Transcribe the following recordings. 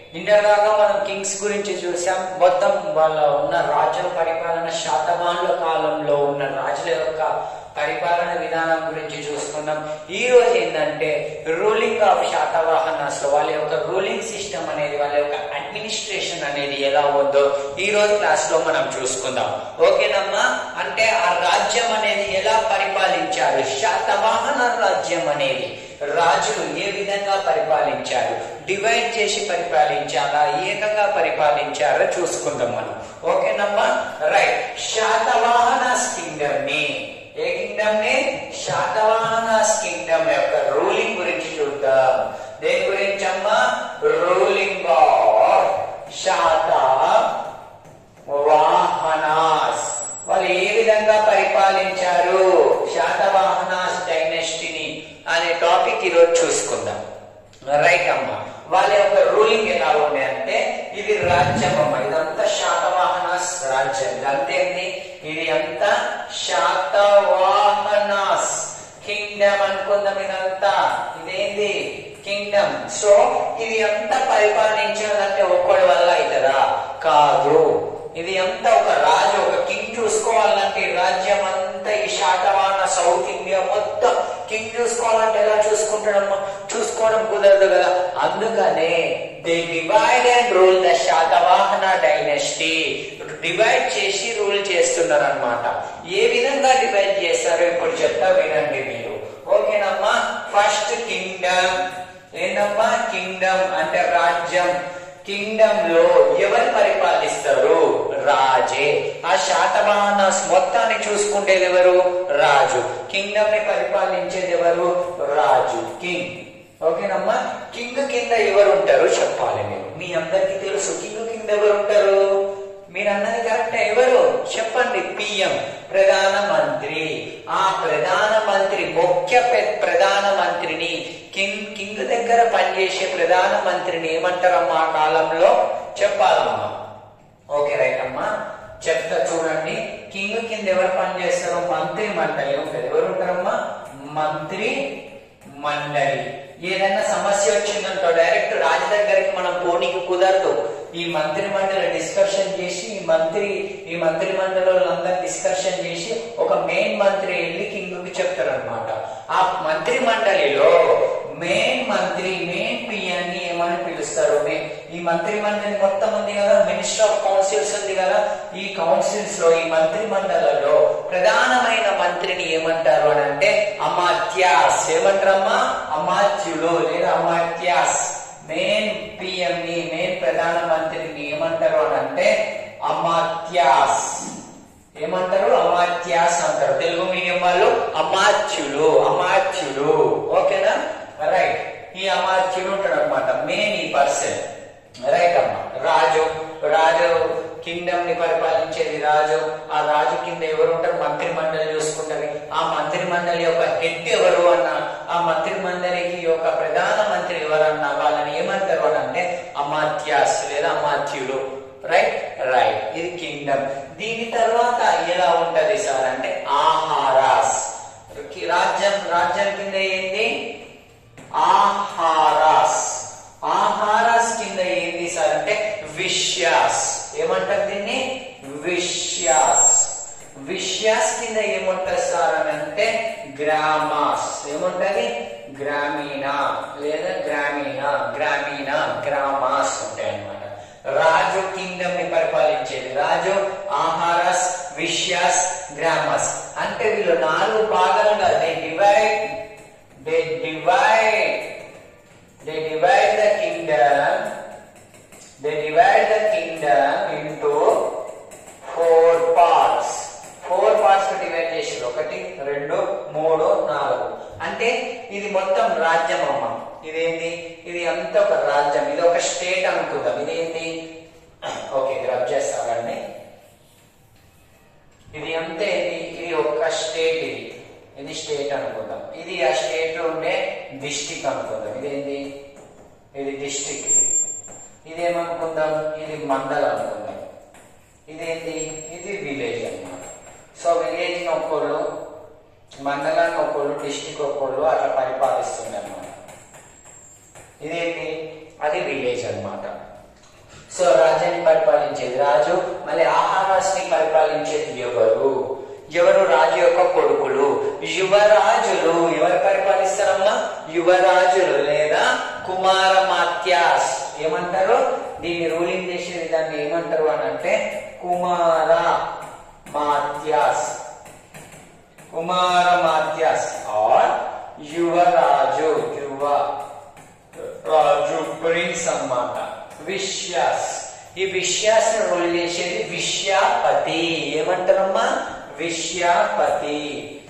Inter దాకా మనం Kings గురించి చూసాం మొత్తం వాళ్ళ ఉన్న రాజ్యం పరిపాలన శాతవాహనుల కాలంలో ఉన్న రాజుల యొక్క పరిపాలన విధానం గురించి చూసుకుందాం ఈ రోజు ఏంటంటే రూలింగ్ ఆఫ్ శాతవాహనస్ వాళ్ళ యొక్క రూలింగ్ సిస్టమ్ అనేది వాళ్ళ యొక్క అడ్మినిస్ట్రేషన్ అనేది ఎలా ఉందో ఈ రోజు క్లాస్ లో మనం చూసుకుందాం ఓకేనమ్మా అంటే ఆ రాజ్యం అనేది ఎలా పరిపాలించారు శాతవాహన రాజ్యం అనేది రాజులు ఏ విధంగా పరిపాలించారు డివైడ్ చేసి పరిపాలించారా ఏకంగా పరిపాలించారో చూసుకుందాం మనం ఓకేనమ్మా రైట్ శాతవాహనస్ కింగ్డమ్ ని ఏ కింగ్డమ్ ని శాతవాహనస్ కింగ్డమ్ యొక్క రూలింగ్ గురించి చూద్దాం దేని గురించి అమ్మా రూలింగ్ ఆఫ్ శాత వాహనాస్ వాళ్ళు ఏ విధంగా పరిపాలించారు శాతవాహనాస్ డైనెస్టీని అనే టాపిక్ ఈరోజు చూసుకుందాం రైట్ అమ్మ వాళ్ళ యొక్క రూలింగ్ ఎలా ఉండే అంటే ఇది రాజ్యం అమ్మ ఇదంతా శాతవాహనాస్ రాజ్యం ఇదంతా ఏంటి ఇది అంతా శాతవాహనాస్ కింగ్డమ్ అనుకుందాం ఇదంతా ఇదేంది కింగ్డమ్ సో ఇది అంతా పరిపాలించాలంటే ఒక్కడి వల్ల అవుతుందా కాదు ఇది అంతా ఒక రాజు ఒక కింగ్ చూసుకోవాలంటే ఈ రాజ్యం అంతా ఈ శాతవాహన సౌత్ ఇండియా మొత్తం కింగ్ చూసుకోవాలంటే ఎలా చూసుకుంటాడమ్మా చూసుకోవడం కుదరదు కదా అందుకనే they divide and rule the Satavahana dynasty divide చేసి రూల్ చేస్తున్నారు అనమాట ఏ విధంగా డివైడ్ చేస్తారో ఇప్పుడు చెప్తా వినండి మీరు ఓకేనమ్మా ఫస్ట్ కింగ్డమ్ ఏంటమ్మా కింగ్డమ్ అంటే రాజ్యం కింగ్డమ్ లో ఎవరు పరిపాలిస్తారు రాజే ఆ శాతవాహనస్ మొత్తాన్ని చూసుకుంటేది ఎవరు రాజు కింగ్డమ్ ని పరిపాలించేది ఎవరు రాజు కింగ్ ఓకేనమ్మా కింగ్ కింద ఎవరు ఉంటారు చెప్పాలి మీరు మీ అందరికి తెలుసు కింగ్ కింద ఎవరు ఉంటారు మీరు అన్నది కరెక్ట్ ఎవరు చెప్పండి పిఎం ప్రధాన మంత్రి ఆ ప్రధాన మంత్రి ముఖ్య పె- ప్రధాన మంత్రిని కింగ్ కింగ్ దగ్గర పనిచేసే ప్రధాన మంత్రిని ఏమంటారమ్మా ఆ కాలంలో చెప్పాలమ్మా ఓకే రైట్ అమ్మా చెప్తా చూడండి కింగ్ కింద ఎవరు పనిచేస్తారో మంత్రి మండలి ఉంటుంది ఎవరు ఉంటారమ్మా మంత్రి మండలి ఏదైనా సమస్య వచ్చిందంటో డైరెక్ట్ రాజు దగ్గరికి మనం పోనీకి కుదరదు ఈ మంత్రి మండలి డిస్కషన్ చేసి ఈ మంత్రి ఈ మంత్రి మండలి డిస్కషన్ చేసి ఒక మెయిన్ మంత్రి వెళ్ళి కింగ్ కి చెప్తారు అనమాట ఆ మంత్రి మండలిలో మెయిన్ మంత్రి మెయిన్ పిఎం ని ఏమని పిలుస్తారు మే- ఈ మంత్రి మండలి మొత్తం ఉంది కదా మినిస్టర్ ఆఫ్ కౌన్సిల్స్ ఉంది కదా ఈ కౌన్సిల్స్ లో ఈ మంత్రి మండలిలో ప్రధానమైన మంత్రిని ఏమంటారు అని అంటే అమాత్యాస్ ఏమంటారమ్మా అమాత్యులు లేదా అమాత్యాస్ మెయిన్ పిఎం ని మెయిన్ ప్రధాన మంత్రిని ఏమంటారు అని అంటే అమాత్యాస్ ఏమంటారు అమాత్యాస్ అంటారు తెలుగు మీడియం వాళ్ళు అమాత్యులు అమాత్యులు ఓకేనా రైట్ ఈ అమాత్యుడు ఉంటాడు అనమాట మెయిన్ ఈ పర్సన్ రైట్ అమ్మా రాజు రాజు కింగ్డమ్ ని పరిపాలించేది రాజు ఆ రాజు కింద ఎవరు ఉంటారు మంత్రి మండలి చూసుకుంటది ఆ మంత్రి మండలి యొక్క హెడ్ ఎవరు అన్న ఆ మంత్రి మండలికి యొక్క ప్రధాన మంత్రి ఎవరన్నా వాళ్ళని ఏమంటారు అని అంటే అమాత్యాస్ లేదా అమాత్యులు రైట్ రైట్ ఇది కింగ్డమ్ దీని తర్వాత ఎలా ఉంటది సార్ అంటే ఆహారాస్ కి- రాజ్యం రాజ్యం కింద ఏంది ఆహారాస్ ఆహారాస్ కింద ఏంది సార్ అంటే విష్యాస్ ఏమంటారు దీన్ని విష్యాస్ విష్యాస్ కింద ఏమంటారు సార్ అని అంటే గ్రామాస్ ఏముంటది గ్రామీణ లేదా గ్రామీణ గ్రామీణ గ్రామాస్ ఉంటాయి అన్నమాట రాజు కింగ్డమ్ ని పరిపాలించేది రాజు ఆహారస్ విష్యాస్ గ్రామస్ అంటే వీళ్ళు నాలుగు భాగాలుగా they divide they divide they divide the kingdom they divide the kingdom into four parts four parts divide చేసి ఒకటి రెండు మూడు నాలుగు అంటే ఇది మొత్తం రాజ్యం అమ్మ ఇదేంటి ఇది అంత ఒక రాజ్యం ఇది ఒక స్టేట్ అనుకుందాం ఇదేంటి ఓకే ఇది రబ్ చేస్తానండి ఇది అంతే ఇది ఇది ఒక స్టేట్ ఇది ఇది స్టేట్ అనుకుందాం ఇది ఆ స్టేట్ లో ఉండే డిస్టిక్ అనుకుందాం ఇదేంటి ఇది డిస్టిక్ ఇది ఇదేమనుకుందాం ఇది మండలం అనుకుందాం ఇదేంటి ఇది విలేజ్ అన్నమాట సో విలేజ్ ఒకళ్ళు మండలాన్ని ఒకళ్ళు డిస్టిక్ ఒకళ్ళు అట్లా పరిపాలిస్తుంది అనమాట ఇదేంటి అది విలేజ్ అన్నమాట సో రాజ్యాన్ని పరిపాలించేది రాజు మళ్ళీ ఆహారాన్ని పరిపాలించేది ఎవరు ఎవరు రాజు యొక్క కొడుకులు యువరాజులు ఎవరు పరిపాలిస్తారమ్మా యువరాజులు లేదా కుమారమాత్యాస్ ఏమంటారు దీన్ని రూలింగ్ చేసే విధాన్ని ఏమంటారు అని అంటే కుమార మాత్యాస్ కుమార మాత్యాస్ ఆర్ యువరాజు యువ రాజు ప్రిన్స్ అన్నమాట విశ్యాస్ ఈ విశ్యాస్ రూల్ చేసేది విశ్యాపతి ఏమంటారమ్మా విశ్యాపతి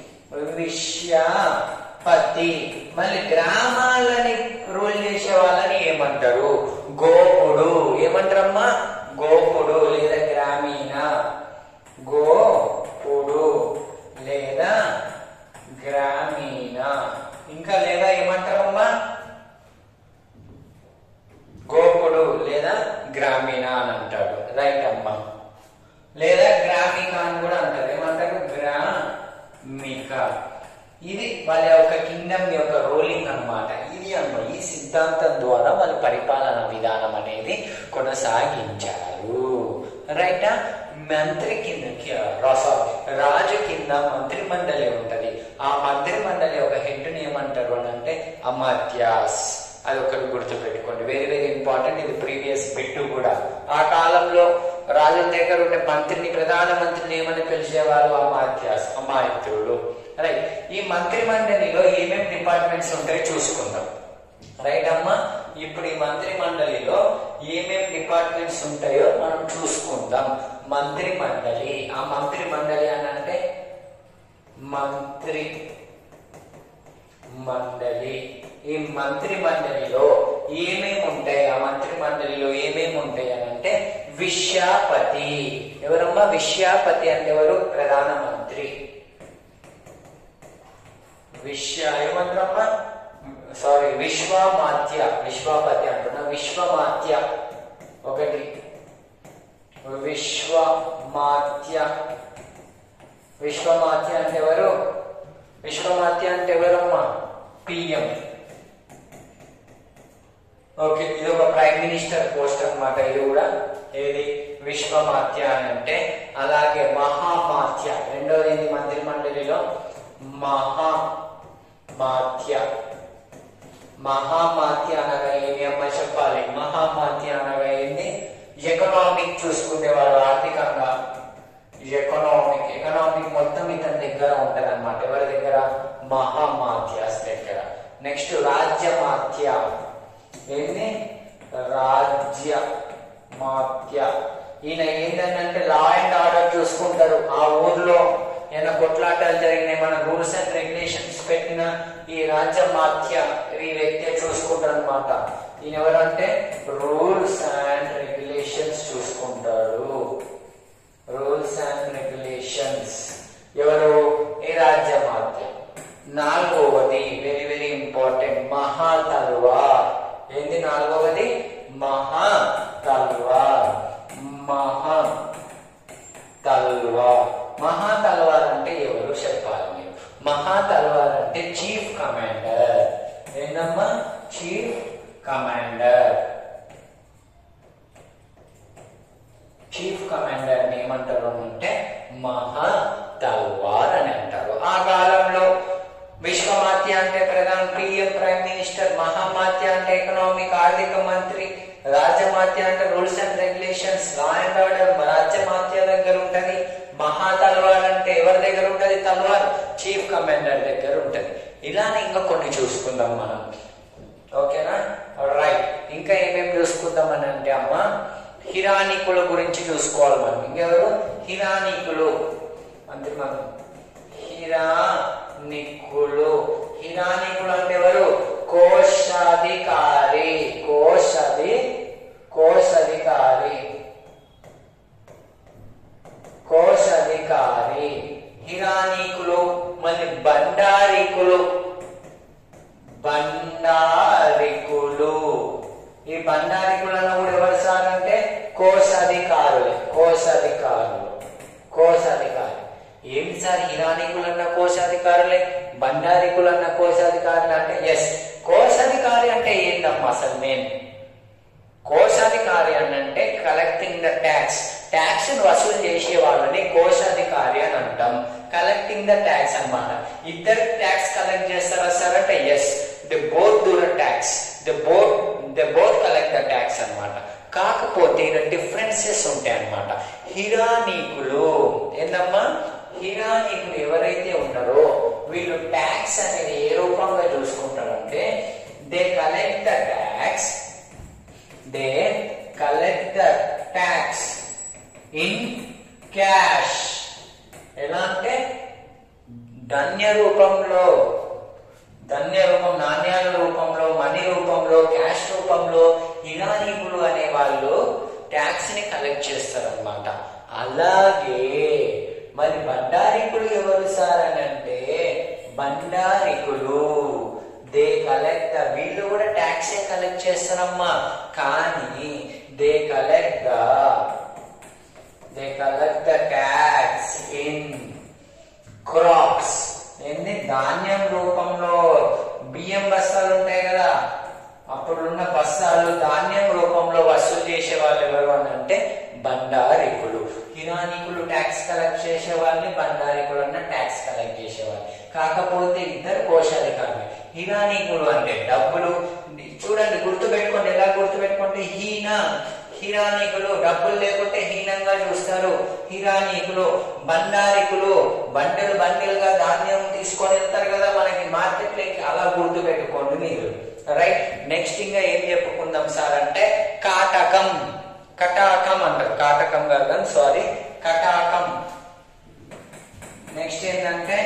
విశ్యాపతి మళ్ళీ గ్రామాలని రూల్ చేసే వాళ్ళని ఏమంటారు గోపుడు ఏమంటారమ్మా గోపుడు లేదా గ్రామీణ గోపుడు లేదా గ్రామీణ ఇంకా లేదా ఏమంటారమ్మా గోపుడు లేదా గ్రామీణ అని అంటాడు రైట్ అమ్మా లేదా గ్రామిక అని కూడా అంటారు ఏమంటారు గ్రామిక ఇది వాళ్ళ యొక్క కింగ్డమ్ యొక్క రోలింగ్ అన్నమాట ఇది అమ్మ ఈ సిద్ధాంతం ద్వారా వాళ్ళ పరిపాలన విధానం అనేది కొనసాగించారు రైటా మంత్రి కింద సారీ రాజు కింద మంత్రి మండలి ఉంటది ఆ మంత్రి మండలి ఒక హెడ్ ని ఏమంటారు అని అంటే అమాత్యాస్ అది ఒకటి గుర్తు పెట్టుకోండి వెరీ వెరీ ఇంపార్టెంట్ ఇది ప్రీవియస్ బిట్టు కూడా ఆ కాలంలో రాజుల దగ్గర ఉండే మంత్రిని ప్రధాన మంత్రిని ఏమని పిలిచేవారు అమాత్యాస్ అమాయత్రులు రైట్ ఈ మంత్రి మండలిలో ఏమేమి డిపార్ట్మెంట్స్ ఉంటాయో చూసుకుందాం రైట్ అమ్మా ఇప్పుడు ఈ మంత్రి మండలిలో ఏమేమి డిపార్ట్మెంట్స్ ఉంటాయో మనం చూసుకుందాం మంత్రి మండలి ఆ మంత్రి మండలి అని అంటే మంత్రి మండలి ఈ మంత్రి మండలిలో ఏమేమి ఉంటాయి ఆ మంత్రి మండలిలో ఏమేమి ఉంటాయి అని అంటే విశ్యాపతి ఎవరమ్మా విశ్యాపతి అంటే ఎవరు ప్రధాన మంత్రి విశ్వ ఏమంటారమ్మా సారీ విశ్వమాత్య విశ్వాపతి అంటున్నా విశ్వమాత్య ఒకటి విశ్వమాత్య విశ్వమాత్య అంటే ఎవరు విశ్వమాత్య అంటే ఎవరమ్మా పిఎం ఓకే ఇది ఒక ప్రైమ్ మినిస్టర్ పోస్ట్ అన్నమాట ఇది కూడా ఏది విశ్వమాత్య అని అంటే అలాగే మహామాత్య రెండోది ఏంది మంత్రి మండలిలో మహామాత్య మహామాత్య అనగా ఏమి అమ్మ చెప్పాలి మహామాత్య అనగా ఏంది ఎకనామిక్ చూసుకునేవారు ఆర్థికంగా ఎకనామిక్ ఎకనామిక్ మొత్తం ఇతని దగ్గర ఉంటది అనమాట ఎవరి దగ్గర మహామాత్యాస్ దగ్గర నెక్స్ట్ రాజ్యమాత్య ఏంది రాజ్య మాత్య ఈయన ఏంటంటే లా అండ్ ఆర్డర్ చూసుకుంటారు ఆ ఊర్లో ఏమైనా కొట్లాటాలు జరిగినాయి మన రూల్స్ అండ్ రెగ్యులేషన్స్ పెట్టిన ఈ రాజ్య మాత్య ఈ వ్యక్తి చూసుకుంటారు అనమాట ఈయన ఎవరంటే రూల్స్ అండ్ రెగ్యులేషన్స్ చూసుకుంటాడు రూల్స్ అండ్ రెగ్యులేషన్స్ ఎవరు ఈ రాజ్య మాత్య నాలుగవది వెరీ వెరీ ఇంపార్టెంట్ మహా తల్వార్ ఏంది నాలుగవది మహా తల్వార్ మహా తల్వార్ మహా తల్వార్ అంటే ఎవరు చెప్పాలి మీరు మహా తల్వార్ అంటే చీఫ్ కమాండర్ ఏందమ్మా చీఫ్ కమాండర్ చీఫ్ కమాండర్ ఏమంటారు అంటే మహా తల్వార్ అని అంటారు ఆ కాలంలో విశ్వమాత్య అంటే ప్రధాన పిఎం ప్రైమ్ మినిస్టర్ మహామాత్య అంటే ఎకనామిక్ ఆర్థిక మంత్రి రాజ్యమాత్య అంటే rules and regulations law and order రాజ్యమాత్య దగ్గర ఉంటది మహా తల్వార్ అంటే ఎవరి దగ్గర ఉంటది తల్వార్ చీఫ్ కమాండర్ దగ్గర ఉంటది ఇలానే ఇంకా కొన్ని చూసుకుందాం మనం ఓకేనా రైట్ ఇంకా ఏమేమి చూసుకుందాం అని అంటే అమ్మ హిరానికుల గురించి చూసుకోవాలి మనం ఇంకెవరు హిరానికులు అంటే మనం హిరానికులు హిరానికులు అంటే ఎవరు కోశాధికారి కోశాధి కోశాధికారి కోశాధికారి హిరానీకులు మళ్ళీ బండారికులు బండారికులు ఈ బండారికులను కూడా ఎవరు సార్ అంటే కోశాధికారులే కోశాధికారులు కోశాధికారి ఏమి సార్ హిరానికులన్న కోశాధికారులే బండారికులన్న కోశాధికారులు అంటే ఎస్ కోశాధికారి అంటే ఏంటమ్మా అసలు నేను కోశాధికారి అని అంటే కలెక్టింగ్ ద ట్యాక్స్ ట్యాక్స్ వసూలు చేసే వాళ్ళని కోశాధికారి అని అంటాం కలెక్టింగ్ ద ట్యాక్స్ అన్నమాట ఇద్దరు ట్యాక్స్ కలెక్ట్ చేస్తారా సార్ అంటే yes the both do the tax the both the both collect the tax అన్నమాట కాకపోతే ఇక్కడ డిఫరెన్సెస్ ఉంటాయి అన్నమాట హిరానీకులు ఏందమ్మా హిరానీకులు ఎవరైతే ఉన్నారో వీళ్ళు ట్యాక్స్ అనేది ఏ రూపంగా చూసుకుంటారంటే they collect the tax they collect the tax in cash ఎలా అంటే ధన్య రూపంలో ధన్య రూపం నాణ్యాల రూపంలో మనీ రూపంలో క్యాష్ రూపంలో ఇరానీకులు అనే వాళ్ళు ట్యాక్స్ ని కలెక్ట్ చేస్తారనమాట అలాగే మరి బండారికులు ఎవరు సార్ అని అంటే బండారికులు దే కలెక్ట్ వీళ్ళు కూడా ట్యాక్స్ కలెక్ట్ చేస్తారమ్మా కానీ they collect the they collect the tax in crops ఏంది ధాన్యం రూపంలో బియ్యం బస్తాలు ఉంటాయి కదా అప్పుడున్న బస్తాలు ధాన్యం రూపంలో వసూలు చేసే వాళ్ళు ఎవరు అని అంటే బండారికులు హిరానికులు ట్యాక్స్ కలెక్ట్ చేసే వాళ్ళని బండారికులు అన్న ట్యాక్స్ కలెక్ట్ చేసేవాళ్ళు కాకపోతే ఇద్దరు కోశాధికారులు హిరానీకులు అంటే డబ్బులు చూడండి గుర్తు పెట్టుకోండి ఎలా గుర్తు పెట్టుకోండి హీన హిరానీకులు డబ్బులు లేకుంటే హీనంగా చూస్తారు హిరానీకులు బండారికులు బండెలు బండెలుగా ధాన్యం తీసుకొని వెళ్తారు కదా మనకి మార్కెట్ లోకి అలా గుర్తు పెట్టుకోండి మీరు రైట్ నెక్స్ట్ ఇంకా ఏం చెప్పుకుందాం సార్ అంటే కాటకం కటాకం అంటారు కాటకం కాదు సారీ కటాకం నెక్స్ట్ ఏంటంటే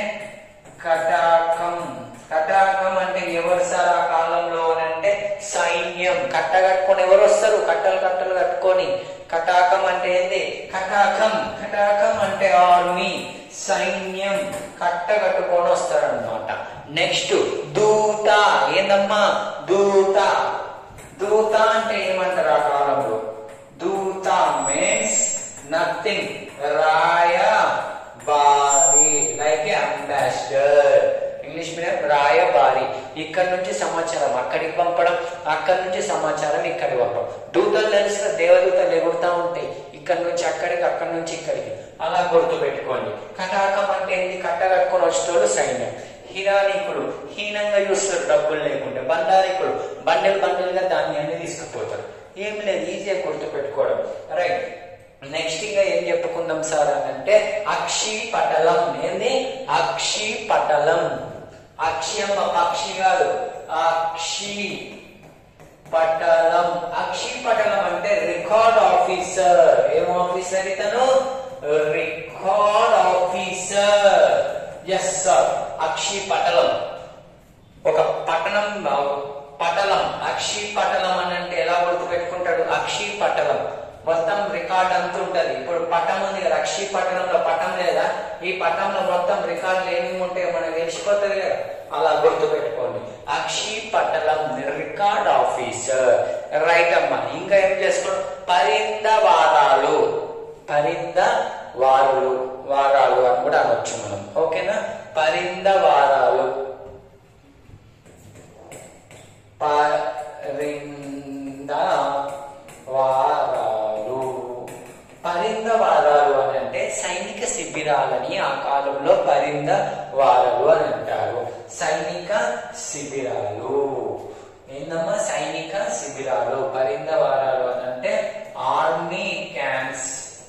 కటాకం కటాకం అంటే ఎవరు సార్ ఆ కాలంలో అని అంటే సైన్యం కట్ట కట్టుకొని ఎవరు వస్తారు కట్టలు కట్టలు కట్టుకొని కటాకం అంటే ఏంది కటాకం కటాకం అంటే ఆర్మీ సైన్యం కట్ట కట్టుకొని వస్తారనమాట నెక్స్ట్ దూత ఏందమ్మా దూత దూత అంటే ఏమంటారు ఆ కాలంలో దూత మీన్స్ నథింగ్ రాయ బారి లైక్ అంబాసిడర్ ఇంగ్లీష్ మీడియం రాయబారి ఇక్కడ నుంచి సమాచారం అక్కడికి పంపడం అక్కడి నుంచి సమాచారం ఇక్కడికి పంపడం దూతలు తెలిసిన దేవదూతలు ఎగురుతా ఉంటాయి ఇక్కడ నుంచి అక్కడికి అక్కడి నుంచి ఇక్కడికి అలా గుర్తు పెట్టుకోండి కటాకం అంటే ఏంది కట్ట కట్టుకొని వచ్చేటోళ్ళు సైన్యం హిరానీకులు హీనంగా చూస్తారు డబ్బులు లేకుంటే బండారికులు బండెలు బండలుగా ధాన్యాన్ని తీసుకుపోతారు ఏం లేదు ఈజీగా గుర్తు పెట్టుకోవడం రైట్ నెక్స్ట్ ఇంకా ఏం చెప్పుకుందాం సార్ అని అంటే అక్షి పటలం ఏంది అక్షి పటలం అక్షి అమ్మ పక్షి కాదు అక్షి పటలం అక్షి పటలం అంటే రికార్డ్ ఆఫీసర్ ఏం ఆఫీసర్ ఇతను రికార్డ్ ఆఫీసర్ ఎస్ సార్ అక్షి పటలం ఒక పట్టణం పటలం అక్షి పటలం అని అంటే ఎలా గుర్తు పెట్టుకుంటాడు అక్షి పటలం మొత్తం రికార్డ్ అంత ఉంటది ఇప్పుడు పటం ఉంది కదా అక్షి పట్టణంలో పటం లేదా ఈ పటంలో మొత్తం రికార్డులు ఏమేమి ఉంటాయో మనకు తెలిసిపోతుంది కదా అలా గుర్తు పెట్టుకోండి అక్షి పట్టణం రికార్డ్ ఆఫీసర్ రైట్ అమ్మా ఇంకా ఏం చేసుకోండి పరింద వారాలు పరింద వారులు వారాలు అని కూడా అనొచ్చు మనం ఓకేనా పరింద వారాలు పరింద వారాలు పరింద వారాలు అని అంటే సైనిక శిబిరాలని ఆ కాలంలో పరింద వారాలు అని అంటారు సైనిక శిబిరాలు ఏందమ్మా సైనిక శిబిరాలు పరింద వారాలు అని అంటే ఆర్మీ క్యాంప్స్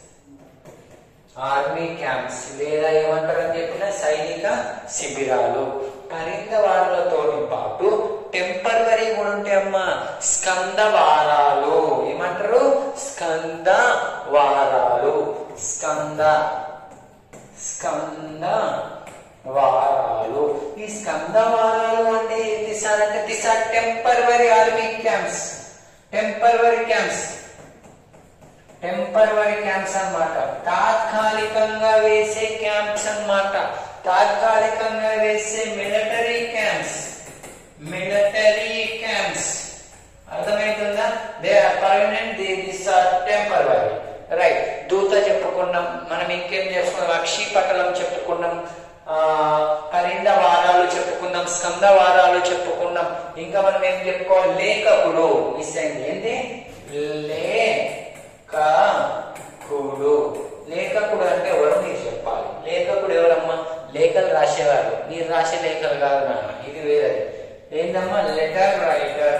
ఆర్మీ క్యాంప్స్ లేదా ఏమంటారని చెప్పిన సైనిక శిబిరాలు పరింద వారాలతో పాటు టెంపరవరీ కూడా ఉంటాయి అమ్మా స్కంద వారాలు ఏమంటారు స్కంద వారాలు స్కంద స్కంద వారాలు ఈ స్కంద వారాలు అంటే ఏంటి సార్ అంటే this are temporary army camps temporary camps temporary camps అన్నమాట తాత్కాలికంగా వేసే క్యాంప్స్ అన్నమాట తాత్కాలికంగా వేసే మిలిటరీ క్యాంప్స్ మిలిటరీ క్యాంప్స్ అర్థమవుతుందా they are permanent they this are temporary right దూత చెప్పుకున్నాం మనం ఇంకేం చేసుకున్నాం అక్షి పటలం చెప్పుకున్నాం ఆ పరింద వారాలు చెప్పుకున్నాం స్కంద వారాలు చెప్పుకున్నాం ఇంకా మనం ఏం చెప్పుకోవాలి లేఖకులు మిస్ అయింది ఏంటి లేఖకుడు లేఖకుడు అంటే ఎవరు మీరు చెప్పాలి లేఖకుడు ఎవరమ్మా లేఖలు రాసేవారు మీరు రాసే లేఖలు కాదు నాన్న ఇది వేరేది ఏందమ్మా లెటర్ రైటర్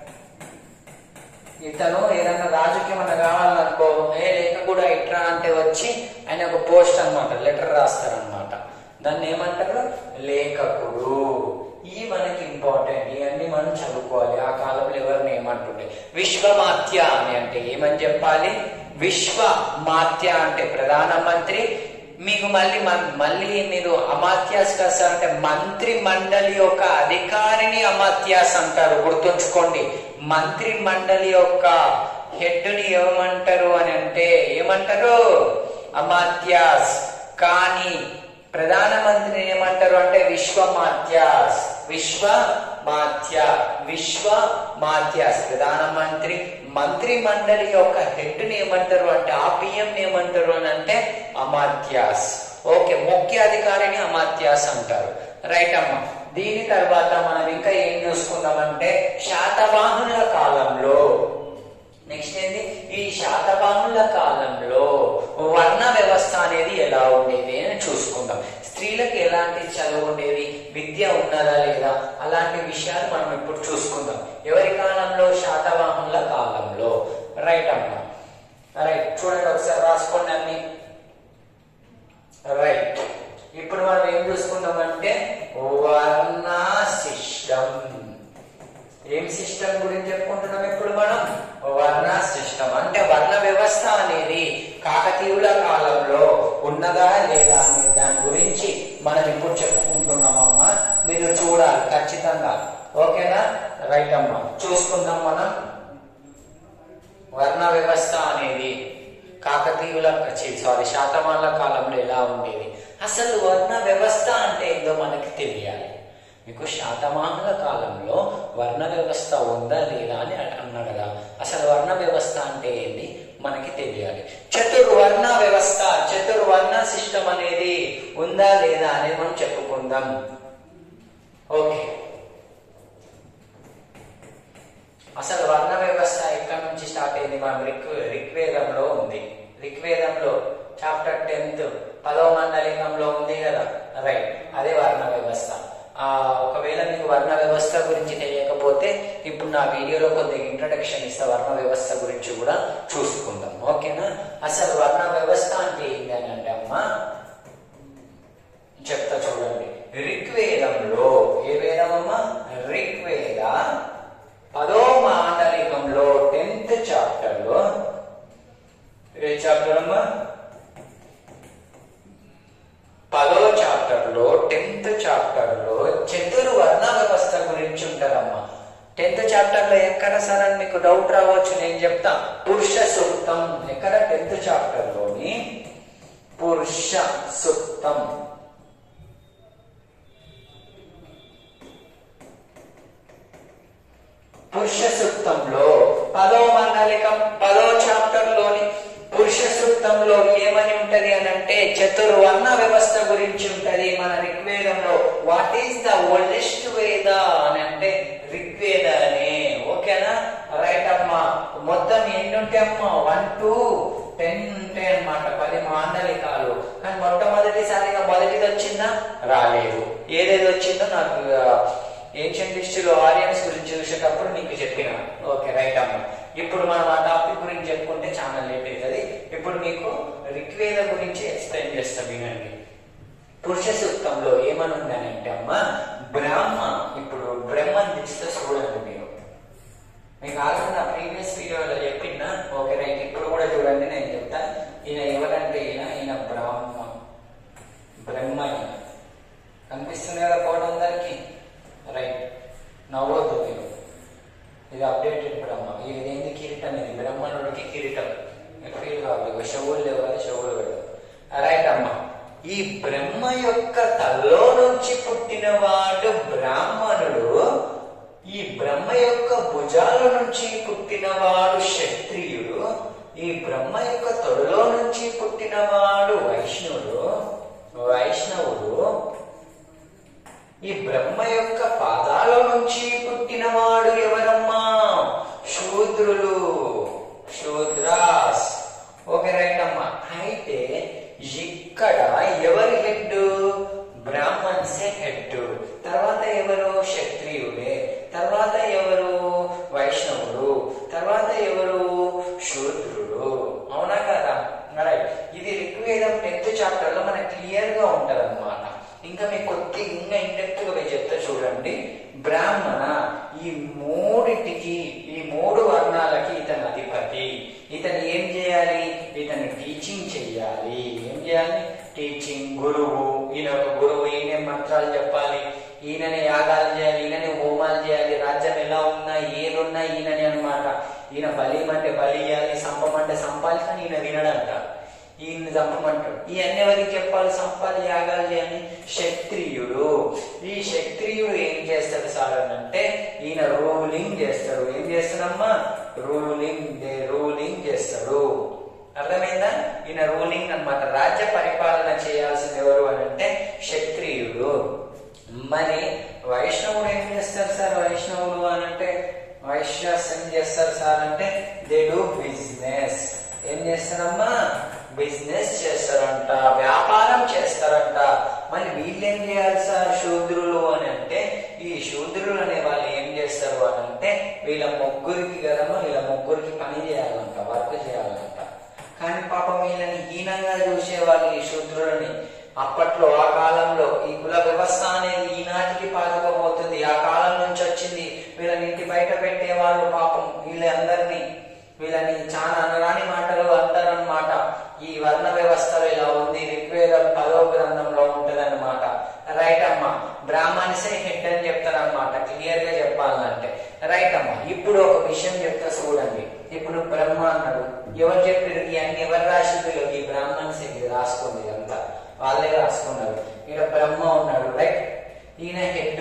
ఇతను ఏదన్నా రాజుకి ఏమన్నా కావాలనుకో ఏ లేఖ కూడా ఇట్రా అంటే వచ్చి ఆయన ఒక పోస్ట్ అన్నమాట లెటర్ రాస్తారనమాట దాన్ని ఏమంటారు లేఖకుడు ఈ మనకి ఇంపార్టెంట్ ఇవన్నీ మనం చదువుకోవాలి ఆ కాలంలో ఎవరిని ఏమంటుండే విశ్వమాత్య అని అంటే ఏమని చెప్పాలి విశ్వమాత్య అంటే ప్రధానమంత్రి మీకు మళ్ళీ మన్- మళ్ళీ మీరు అమాత్యాస్ కాస్త అంటే మంత్రి మండలి యొక్క అధికారిని అమాత్యాస్ అంటారు గుర్తుంచుకోండి మంత్రి మండలి యొక్క హెడ్ ని ఏమంటారు అని అంటే ఏమంటారు అమాత్యాస్ కానీ ప్రధానమంత్రిని ఏమంటారు అంటే విశ్వమాత్యాస్ విశ్వమాత్య విశ్వమాత్యాస్ ప్రధానమంత్రి మంత్రి మండలి యొక్క హెడ్ ని ఏమంటారు అంటే ఆ పిఎం ఏమంటారు అని అంటే అమాత్యాస్ ఓకే ముఖ్య అధికారిని అమాత్యాస్ అంటారు రైట్ అమ్మా దీని తర్వాత మనం ఇంకా ఏం చూసుకుందామంటే శాతవాహనుల కాలంలో నెక్స్ట్ ఏంది ఈ శాతవాహనుల కాలంలో వర్ణ వ్యవస్థ అనేది ఎలా ఉండేది అని చూసుకుందాం స్త్రీలకు ఎలాంటి చదువు ఉండేది విద్య ఉన్నదా లేదా అలాంటి విషయాలు మనం ఇప్పుడు చూసుకుందాం ఎవరి కాలంలో శాతవాహనుల కాలంలో రైట్ అమ్మా రైట్ చూడండి ఒకసారి రాసుకోండి అన్ని రైట్ ఇప్పుడు మనం ఏం చూసుకుందామంటే వర్ణ సిస్టమ్ ఏం సిస్టమ్ గురించి చెప్పుకుంటున్నాం ఇప్పుడు మనం వర్ణ సిస్టమ్ అంటే వర్ణ వ్యవస్థ అనేది కాకతీయుల కాలంలో ఉన్నదా లేదా అనే దాని గురించి మనం ఇప్పుడు చెప్పుకుంటున్నామమ్మా మీరు చూడాలి ఖచ్చితంగా ఓకేనా రైట్ అమ్మా చూసుకుందాం మనం వర్ణ వ్యవస్థ అనేది కాకతీయుల సారీ శాతవాహనుల కాలంలో ఎలా ఉండేది అసలు వర్ణ వ్యవస్థ అంటే ఏందో మనకి తెలియాలి మీకు శాతవాహనుల కాలంలో వర్ణ వ్యవస్థ ఉందా లేదా అని అన్నా కదా అసలు వర్ణ వ్యవస్థ అంటే ఏంది మనకి తెలియాలి చతుర్వర్ణ వ్యవస్థ చతుర్వర్ణ సిస్టమ్ అనేది ఉందా లేదా అనేది మనం చెప్పుకుందాం ఓకే అసలు వర్ణ వ్యవస్థ ఎక్కడి నుంచి స్టార్ట్ అయింది మనం రిక్ రిగ్వేదంలో ఉంది రిగ్వేదంలో చాప్టర్ టెన్త్ పదవ మండలికంలో ఉంది కదా రైట్ అదే వర్ణ వ్యవస్థ ఆ ఒకవేళ మీకు వర్ణ వ్యవస్థ గురించి తెలియకపోతే ఇప్పుడు నా వీడియోలో కొద్దిగా ఇంట్రడక్షన్ ఇస్తా వర్ణ వ్యవస్థ గురించి కూడా చూసుకుందాం ఓకేనా అసలు వర్ణ వ్యవస్థ అంటే ఏంటి అని అంటే అమ్మా చెప్తా చూడండి ఋగ్వేదంలో ఏ వేదమమ్మా ఋగ్వేద పదో మాండలికంలో టెన్త్ చాప్టర్ లో ఏ చాప్టర్ అమ్మా పదో చాప్టర్ లో టెన్త్ చాప్టర్ లో చతుర్వర్ణ వ్యవస్థ గురించి ఉంటారమ్మా టెన్త్ చాప్టర్ లో ఎక్కడ సార్ అని మీకు డౌట్ రావచ్చు నేను చెప్తా పురుష సూక్తం ఎక్కడ టెన్త్ చాప్టర్ లోని పురుష సూక్తం పురుష సూక్తంలో పదో మండలికం పదో చాప్టర్ లోని పురుష సూక్తంలో ఏమని ఉంటది అని అంటే చతుర్వర్ణ వ్యవస్థ గురించి ఉంటది మన ఋగ్వేదంలో వాట్ ఈస్ ద ఓల్డెస్ట్ వేద అని అంటే ఋగ్వేద అని ఓకేనా రైట్ అమ్మా మొత్తం ఎన్ని ఉంటాయి అమ్మా వన్ టు టెన్ ఉంటాయి అన్నమాట పది మాండలికాలు కానీ మొట్టమొదటిసారిగా మొదటిది వచ్చిందా రాలేదు ఏదేది వచ్చిందో నాకు ఏన్షియన్ హిస్టరీలో ఆరియన్స్ గురించి చూసేటప్పుడు నీకు చెప్పిన ఓకే రైట్ అమ్మ ఇప్పుడు మనం ఆ టాపిక్ గురించి చెప్పుకుంటే చాలా లేట్ అవుతుంది ఇప్పుడు మీకు ఋగ్వేద గురించి ఎక్స్ప్లెయిన్ చేస్తాం వినండి పురుష సూక్తంలో ఏమని ఉందని అంటే అమ్మ బ్రహ్మ ఇప్పుడు బ్రహ్మని తీస్తే చూడండి మీరు మీకు ఆల్రెడీ నా ప్రీవియస్ వీడియోలో చెప్పినా ఓకే రైట్ ఇప్పుడు కూడా చూడండి నేను చెప్తా ఈయన ఎవరంటే ఈయన ఈయన బ్రహ్మ బ్రహ్మ ఈయన కనిపిస్తుంది కదా కోట అందరికి రైట్ నవ్వద్దు మీరు ఇది అప్డేటెడ్ బ్రహ్మ ఇది ఏంది కిరీటం ఇది బ్రహ్మణుడికి కిరీటం మీకు ఫీల్ కావాలి శవులు లేవాలి శవులు పెడతాం రైట్ అమ్మ ఈ బ్రహ్మ యొక్క తల్లో నుంచి పుట్టినవాడు బ్రాహ్మణుడు ఈ బ్రహ్మ యొక్క భుజాల నుంచి పుట్టినవాడు క్షత్రియుడు ఈ బ్రహ్మ యొక్క తొడలో నుంచి పుట్టినవాడు వైష్ణవుడు వైష్ణవుడు ఈ బ్రహ్మ యొక్క పాదాల నుంచి పుట్టినవాడు ఎవరమ్మా శూద్రులు టీచింగ్ చెయ్యాలి ఏం చేయాలి టీచింగ్ గురువు ఈయన ఒక గురువు ఈయన మంత్రాలు చెప్పాలి ఈయనని యాగాలు చేయాలి ఈయనని హోమాలు చేయాలి రాజ్యం ఎలా ఉన్నా ఏదున్నా ఈయనని అన్నమాట ఈయన బలి అంటే బలి ఇవ్వాలి సంపమంటే సంపాలి కానీ ఈయన వినడంట ఈయన చంపమంటాడు ఇవన్నీ ఎవరికి చెప్పాలి సంపాలి యాగాలు చేయాలి క్షత్రియుడు ఈ క్షత్రియుడు ఏం చేస్తాడు సార్ అని అంటే ఈయన రూలింగ్ చేస్తాడు ఏం చేస్తాడమ్మా రూలింగ్ దే రూలింగ్ చేస్తాడు అర్థమైందా ఈయన రూలింగ్ అన్నమాట రాజ్య పరిపాలన చేయాల్సింది ఎవరు అని అంటే క్షత్రియుడు మరి వైష్ణవుడు ఏం చేస్తారు సార్ వైష్ణవుడు అని అంటే వైశ్యాస్ ఏం చేస్తారు సార్ అంటే దే డూ బిజినెస్ ఏం చేస్తారమ్మా బిజినెస్ చేస్తారంట వ్యాపారం చేస్తారంట మరి వీళ్ళు ఏం చేయాలి సార్ శూద్రులు అని అంటే ఈ శూద్రులు అనే వాళ్ళు ఏం చేస్తారు అని అంటే వీళ్ళ ముగ్గురికి కదమ్మా వీళ్ళ ముగ్గురికి పని చేయాలంట వర్క్ చేయాలంట కానీ పాపం వీళ్ళని హీనంగా చూసేవాళ్ళు ఈ శూద్రులని అప్పట్లో ఆ కాలంలో ఈ కుల వ్యవస్థ అనేది ఈనాటికి పాతుకపోతుంది ఆ కాలం నుంచి వచ్చింది వీళ్ళని ఇంటి బయట పెట్టేవాళ్ళు పాపం వీళ్ళందరినీ వీళ్ళని చాలా అనరాని మాటలు అంటారనమాట ఈ వర్ణ వ్యవస్థలో ఇలా ఉంది ఋగ్వేదం పదో గ్రంథంలో ఉంటదన్నమాట రైట్ అమ్మా బ్రాహ్మణ్సే హెడ్ అని చెప్తారనమాట క్లియర్ గా చెప్పాలంటే రైట్ అమ్మా ఇప్పుడు ఒక విషయం చెప్తా చూడండి ఇప్పుడు బ్రహ్మ అన్నాడు ఎవరు చెప్పారు ఇవన్నీ ఎవరు రాసి ఈ బ్రాహ్మణ్స్ ఇది రాసుకుంది ఇదంతా వాళ్ళే రాసుకున్నారు ఇక్కడ బ్రహ్మ ఉన్నాడు రైట్ ఈయన హెడ్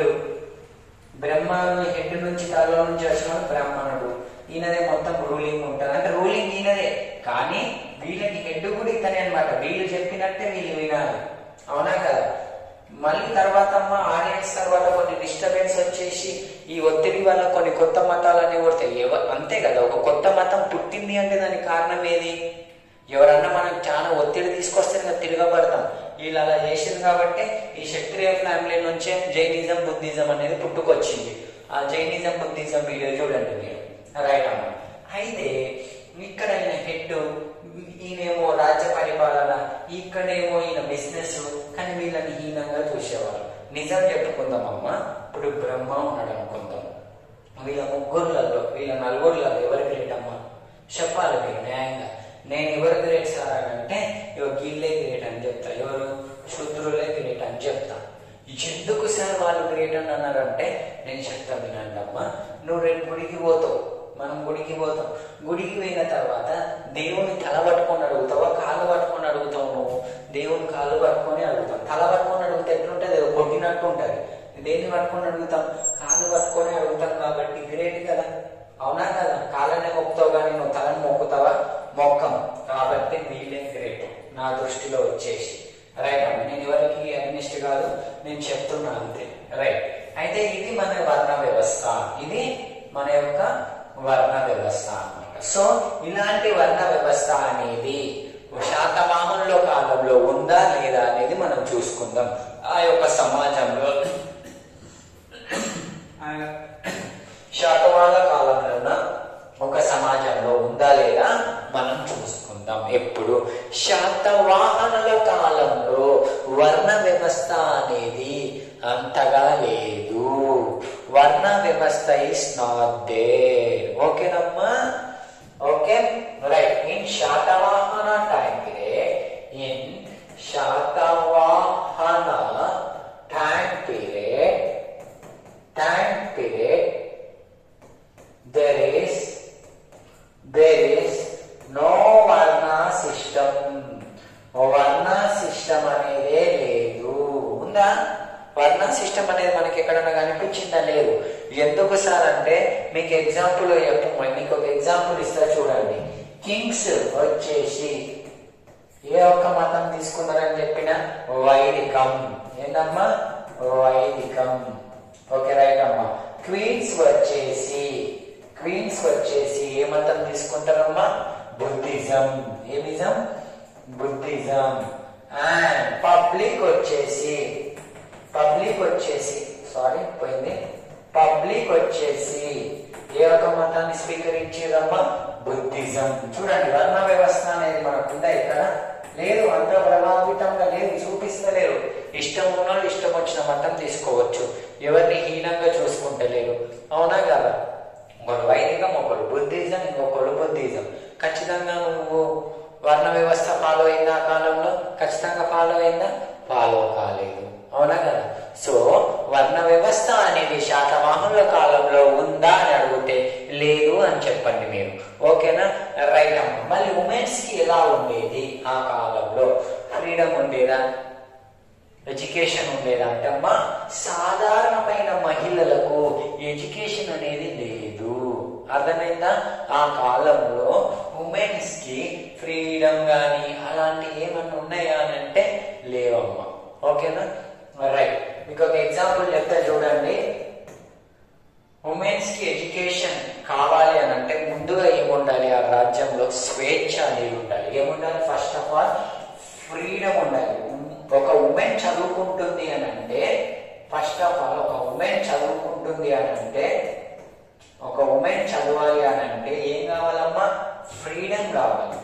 బ్రహ్మను హెడ్ నుంచి తలలో నుంచి వచ్చినాడు బ్రాహ్మణుడు ఈయనదే మొత్తం రూలింగ్ ఉంటుంది అంటే రూలింగ్ ఈయనదే కానీ వీళ్ళకి హెడ్ కూడా ఇతనే అనమాట వీళ్ళు చెప్పినట్టే వీళ్ళు వినాలి అవునా కదా మళ్ళీ తర్వాత అమ్మ ఆడియన్స్ తర్వాత కొన్ని డిస్టర్బెన్స్ వచ్చేసి ఈ ఒత్తిడి వల్ల కొన్ని కొత్త మతాలన్నీ కొడతాయి ఎవ అంతే కదా ఒక కొత్త మతం పుట్టింది అంటే దానికి కారణం ఏది ఎవరన్నా మనకు చాలా ఒత్తిడి తీసుకొస్తే ఇంకా తిరగబడతాం వీళ్ళు అలా చేసింది కాబట్టి ఈ క్షత్రియ ఫ్యామిలీ నుంచే జైనిజం బుద్ధిజం అనేది పుట్టుకొచ్చింది ఆ జైనిజం బుద్ధిజం వీడియో చూడండి మీరు రైట్ అమ్మ అయితే ఇక్కడ ఈయన హెడ్ ఈయనేమో రాజ్య పరిపాలన ఇక్కడేమో ఈయన బిజినెస్ కానీ వీళ్ళని హీనంగా చూసేవారు నిజం చెప్పుకుందాం అమ్మ ఇప్పుడు బ్రహ్మ ఉన్నాడు అనుకుందాం వీళ్ళ ముగ్గురులలో వీళ్ళ నలుగురులలో ఎవరు గ్రేట్ అమ్మా చెప్పాలి మీరు న్యాయంగా నేను ఎవరు గ్రేట్ సార్ అని అంటే ఇవ గీళ్ళే గ్రేట్ అని చెప్తా ఎవరు శూద్రులే గ్రేట్ అని చెప్తా ఎందుకు సార్ వాళ్ళు గ్రేట్ అని అన్నారంటే నేను చెప్తా వినండి అమ్మా నువ్వు రేపు గుడికి పోతావు మనం గుడికి పోతాం గుడికి పోయిన తర్వాత దేవుని తల పట్టుకొని అడుగుతావా కాళ్ళు పట్టుకొని అడుగుతావు నువ్వు దేవుని కాళ్ళు పట్టుకొని అడుగుతాం తల పట్టుకొని అడిగితే ఎట్లుంటుంది ఏదో కొట్టినట్టు ఉంటుంది దేన్ని పట్టుకొని అడుగుతాం కాళ్ళు పట్టుకొని అడుగుతాం కాబట్టి గ్రేట్ కదా అవునా కదా కాళ్ళనే మొక్కుతావు కానీ నువ్వు తలని మొక్కుతావా మొక్కం కాబట్టి వీళ్ళే గ్రేట్ నా దృష్టిలో వచ్చేసి రైట్ అమ్మ నేను ఎవరికి అగ్నిస్ట్ కాదు నేను చెప్తున్నా అంతే రైట్ అయితే ఇది మన వర్ణ వ్యవస్థ ఇది మన యొక్క వర్ణ వ్యవస్థ అన్నమాట సో ఇలాంటి వర్ణ వ్యవస్థ అనేది శాతవాహనుల కాలంలో ఉందా లేదా అనేది మనం చూసుకుందాం ఆ యొక్క సమాజంలో శాతవాహన కాలంలో ఒక సమాజంలో ఉందా లేదా మనం చూసుకుందాం ఎప్పుడు శాతవాహనుల కాలంలో వర్ణ వ్యవస్థ అనేది అంతగా లేదు వర్ణ వ్యవస్థ ఇస్ నాట్ దేర్ ఓకేనమ్మా okay right in Satavahana time period in Satavahana time period time period there is there is no varna system వర్ణ సిస్టమ్ అనేదే లేదు ఉందా వర్ణ సిస్టమ్ అనేది మనకి ఎక్కడన్నా కనిపించిందా లేదు ఎందుకు సార్ అంటే మీకు ఎగ్జాంపుల్ చెప్పు మీకు ఒక ఎగ్జాంపుల్ ఇస్తా చూడండి కింగ్స్ వచ్చేసి ఏ ఒక్క మతం తీసుకున్నారని చెప్పిన వైదికం ఏందమ్మా వైదికం ఓకే రైట్ అమ్మా క్వీన్స్ వచ్చేసి క్వీన్స్ వచ్చేసి ఏ మతం తీసుకుంటారమ్మా బుద్ధిజం ఏమిజం బుద్ధిజం అండ్ పబ్లిక్ వచ్చేసి పబ్లిక్ వచ్చేసి సారీ పోయింది పబ్లిక్ వచ్చేసి ఏ ఒక మతాన్ని స్వీకరించేదమ్మా బుద్ధిజం చూడండి వర్ణ వ్యవస్థ అనేది మనకుందా ఇక్కడ లేదు అంత ప్రభావితంగా లేదు చూపిస్తలేరు ఇష్టం ఉన్న వాళ్ళు ఇష్టం వచ్చిన మతం తీసుకోవచ్చు ఎవరిని హీనంగా చూసుకుంటలేరు అవునా కదా ఒకడు వైదికం ఒకడు బుద్ధిజం ఇంకొకడు బుద్ధిజం ఖచ్చితంగా నువ్వు వర్ణ వ్యవస్థ ఫాలో అయిందా ఆ కాలంలో ఖచ్చితంగా ఫాలో అయిందా ఫాలో కాలేదు అవునా కదా సో వర్ణ వ్యవస్థ అనేది శాతవాహనుల కాలంలో ఉందా అని అడిగితే లేదు అని చెప్పండి మీరు ఓకేనా రైట్ అమ్మ మళ్ళీ ఉమెన్స్ కి ఎలా ఉండేది ఆ కాలంలో ఫ్రీడమ్ ఉండేదా ఎడ్యుకేషన్ ఉండేదా అంటే అమ్మా సాధారణమైన మహిళలకు ఎడ్యుకేషన్ అనేది లేదు అర్థమైందా ఆ కాలంలో ఉమెన్స్ కి ఫ్రీడమ్ కానీ అలాంటి ఏమన్నా ఉన్నాయా అని అంటే లేవమ్మా ఓకేనా రైట్ మీకు ఒక ఎగ్జాంపుల్ చెప్తే చూడండి ఉమెన్స్ కి ఎడ్యుకేషన్ కావాలి అని అంటే ముందుగా ఏముండాలి ఆ రాజ్యంలో స్వేచ్ఛ అనేది ఉండాలి ఏముండాలి ఫస్ట్ ఆఫ్ ఆల్ ఫ్రీడమ్ ఉండాలి ఒక ఉమెన్ చదువుకుంటుంది అని అంటే ఫస్ట్ ఆఫ్ ఆల్ ఒక ఉమెన్ చదువుకుంటుంది అని అంటే ఒక ఉమెన్ చదవాలి అని అంటే ఏం కావాలమ్మా ఫ్రీడమ్ కావాలి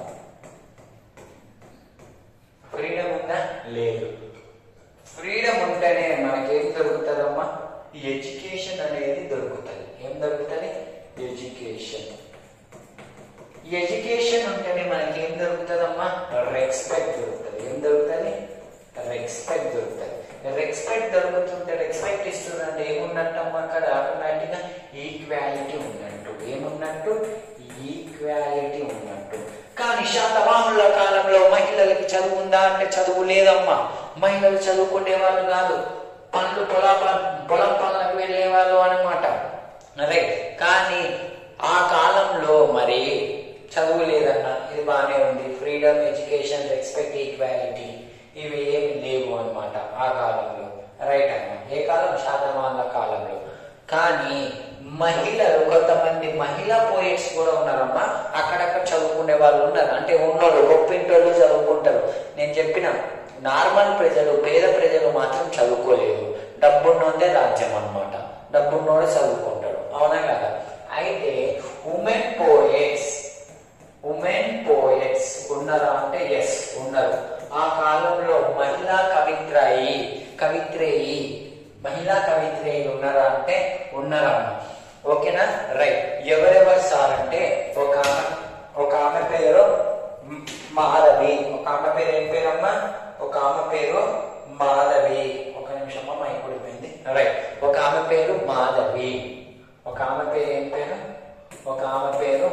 ఫ్రీడమ్ ఉందా లేదు ఫ్రీడమ్ ఉంటేనే మనకేం దొరుకుతుందమ్మా ఎడ్యుకేషన్ అనేది దొరుకుతుంది ఏం దొరుకుతుంది ఎడ్యుకేషన్ ఎడ్యుకేషన్ ఉంటేనే మనకి ఏం దొరుకుతుందమ్మా రెస్పెక్ట్ దొరుకుతుంది ఏం దొరుకుతుంది రెస్పెక్ట్ దొరుకుతుంది రెస్పెక్ట్ దొరుకుతుంటే రెస్పెక్ట్ ఇస్తుందంటే ఏమున్నట్టమ్మా అక్కడ ఆటోమేటిక్ గా ఈక్వాలిటీ ఉన్నట్టు ఏమున్నట్టు ఈక్వాలిటీ ఉన్నట్టు కానీ శాతవాహనుల కాలంలో మహిళలకి చదువు ఉందా అంటే చదువు లేదమ్మా మహిళలు చదువుకునే వాళ్ళు కాదు పనులు పొలా పొలం పనులకు వెళ్ళేవాళ్ళు అనమాట అదే కానీ ఆ కాలంలో మరి చదువు లేదన్న ఇది బాగానే ఉంది ఫ్రీడమ్ ఎడ్యుకేషన్ రెస్పెక్ట్ ఈక్వాలిటీ ఇవి ఏమి లేవు అన్నమాట ఆ కాలంలో రైట్ అన్న ఏ కాలం శాతవాహనుల కాలంలో కానీ మహిళలు కొంతమంది మహిళా పోయిట్స్ కూడా ఉన్నారమ్మా అక్కడక్కడ చదువుకునే వాళ్ళు ఉన్నారు అంటే ఉన్నోళ్ళు గొప్పింటోళ్ళు చదువుకుంటారు నేను చెప్పిన నార్మల్ ప్రజలు పేద ప్రజలు మాత్రం చదువుకోలేదు డబ్బున్నోందే రాజ్యం అన్నమాట డబ్బున్నోడే చదువుకుంటాడు అవునా కదా అయితే ఉమెన్ పోయెట్స్ ఉమెన్ పోయెట్స్ ఉన్నారా అంటే ఎస్ ఉన్నారు ఆ కాలంలో మహిళా కవిత్రాయి కవిత్రేయి మహిళా కవిత్రేయులు ఉన్నారా అంటే ఉన్నారమ్మా ఓకేనా రైట్ ఎవరెవరు సార్ అంటే ఒక ఆమె ఒక ఆమె పేరు మ్- మాధవి ఒక ఆమె పేరు ఏం పేరమ్మా ఒక ఆమె పేరు మాధవి ఒక నిమిషం అమ్మా అయిపోయింది రైట్ ఒక ఆమె పేరు మాధవి ఒక ఆమె పేరు ఏం పేరు ఒక ఆమె పేరు